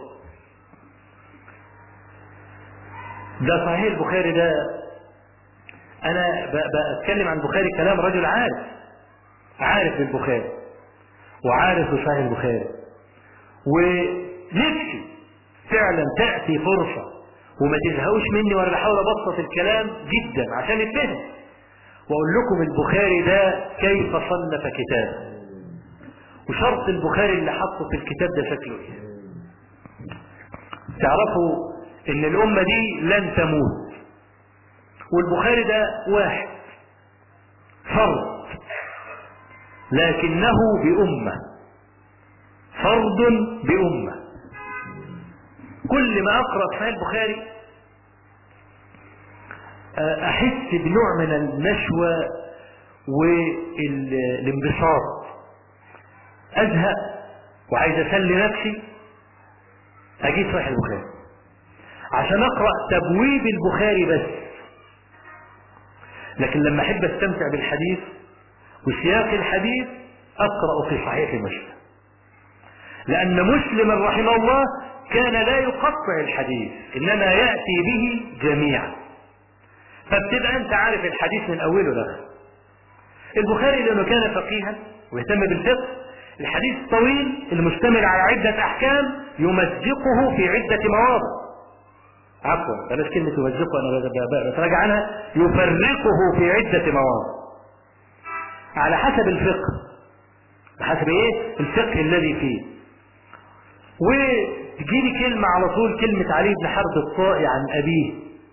ده صحيح البخاري ده انا بتكلم عن البخاري كلام رجل عارف عارف بالبخاري وعارف بصحيح البخاري ونفسي فعلا تأتي فرصة وما تزهقوش مني وانا بحاول ابسط الكلام جدا عشان يتفهم واقول لكم البخاري ده كيف صنف كتابه وشرط البخاري اللي حطه في الكتاب ده شكله ايه تعرفوا ان الامه دي لن تموت والبخاري ده واحد فرد لكنه بامه فرد بامه كل ما اقرا صحيح البخاري احس بنوع من النشوة والانبساط ازهق وعايز اسلي نفسي اجيب صحيح البخاري عشان اقرا تبويب البخاري بس لكن لما احب استمتع بالحديث وسياق الحديث اقرا في صحيح مسلم لان مسلم رحمه الله كان لا يقطع الحديث انما ياتي به جميعا فبتبقى انت عارف الحديث من اوله لاخره البخاري لانه كان فقيها ويهتم بالفقه الحديث الطويل المشتمل على عدة أحكام يمزقه في عدة مواضع عفوا بلاش كلمة يمزقه أنا بتراجع عنها يفرقه في عدة مواضع على حسب الفقه بحسب ايه الفقه الذي فيه وتجي لي كلمة على طول كلمة علي بن حرب الطائي عن أبيه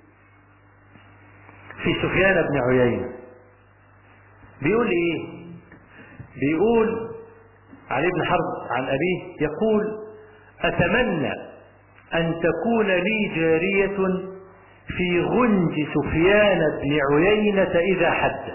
في سفيان بن عيينة بيقول ايه بيقول علي بن حرب عن أبيه يقول أتمنى أن تكون لي جارية في غنج سفيان بن عيينة إذا حدث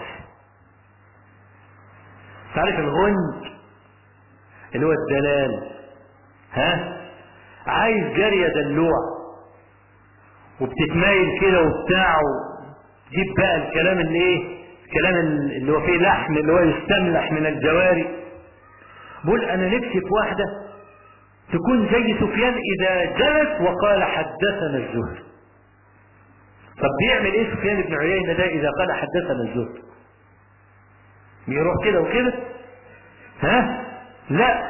تعرف الغنج اللي هو الدلال ها عايز جارية دلوع وبتتمايل كده وبتاع جيب بقى الكلام اللي ايه الكلام اللي هو فيه لحم اللي هو يستملح من الجواري بقول انا نفسي في واحدة تكون زي سفيان اذا جلس وقال حدثنا الزهري طب بيعمل ايه سفيان بن عيينة ده اذا قال حدثنا الزهري بيروح كده وكده ها لا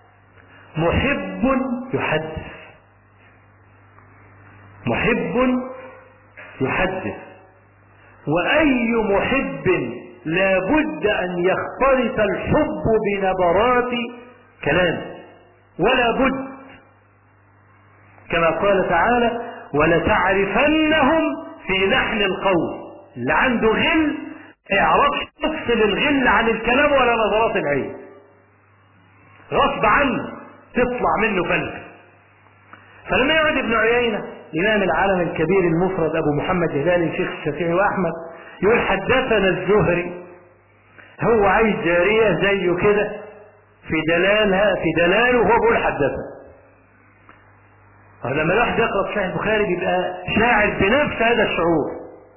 محب يحدث محب يحدث واي محب لابد ان يختلط الحب بنبرات كلام ولا بد كما قال تعالى ولتعرفنهم في لحن القول اللي عنده غل ما يعرفش يفصل الغل عن الكلام ولا نظرات العين غصب عنه تطلع منه فلسفه فلما يقعد ابن عيينه الامام العالم الكبير المفرد ابو محمد هلال شيخ الشافعي واحمد يقول حدثنا الزهري هو عايز جاريه زيه كده في دلالها في دلاله وهو بيقول حدثنا لما الواحد يقرا صحيح البخاري بيبقى شاعر بنفس هذا الشعور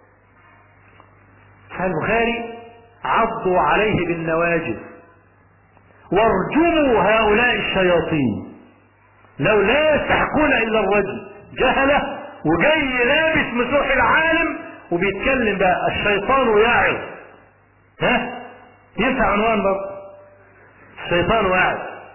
صحيح البخاري عضوا عليه بالنواجذ وارجموا هؤلاء الشياطين لو لا يستحقون الا الرجل جهله وجاي لابس مسوح العالم وبيتكلم بقى الشيطان يعظ ها ينفع عنوان برضه الشيطان واعظ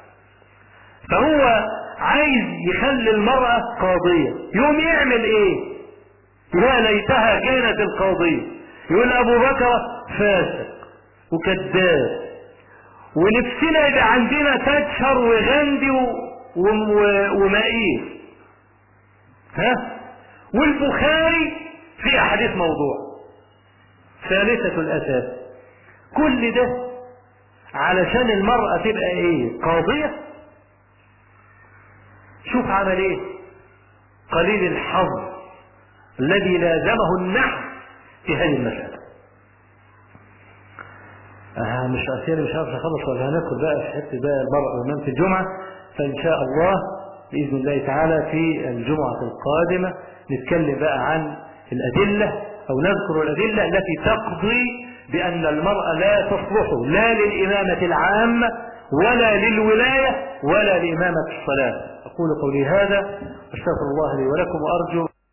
فهو عايز يخلي المرأة قاضية يوم يعمل ايه يا ليتها كانت القاضية يقول ابو بكر فاسق وكذاب ونفسنا يبقى عندنا تتشر وغندي ومائير ها والبخاري في احاديث موضوع ثالثة الاساس كل ده علشان المرأة تبقى ايه قاضية شوف عمل ايه قليل الحظ الذي لازمه النحو في هذه المسألة آه مش أسير مش عارف أخلص ولا هناكل بقى في حتة بقى المرأة والإمام في الجمعة فإن شاء الله بإذن الله تعالى في الجمعة القادمة نتكلم بقى عن الأدلة أو نذكر الأدلة التي تقضي بأن المرأة لا تصلح لا للإمامة العامة ولا للولاية ولا لإمامة الصلاة أقول قولي هذا أستغفر الله لي ولكم وأرجو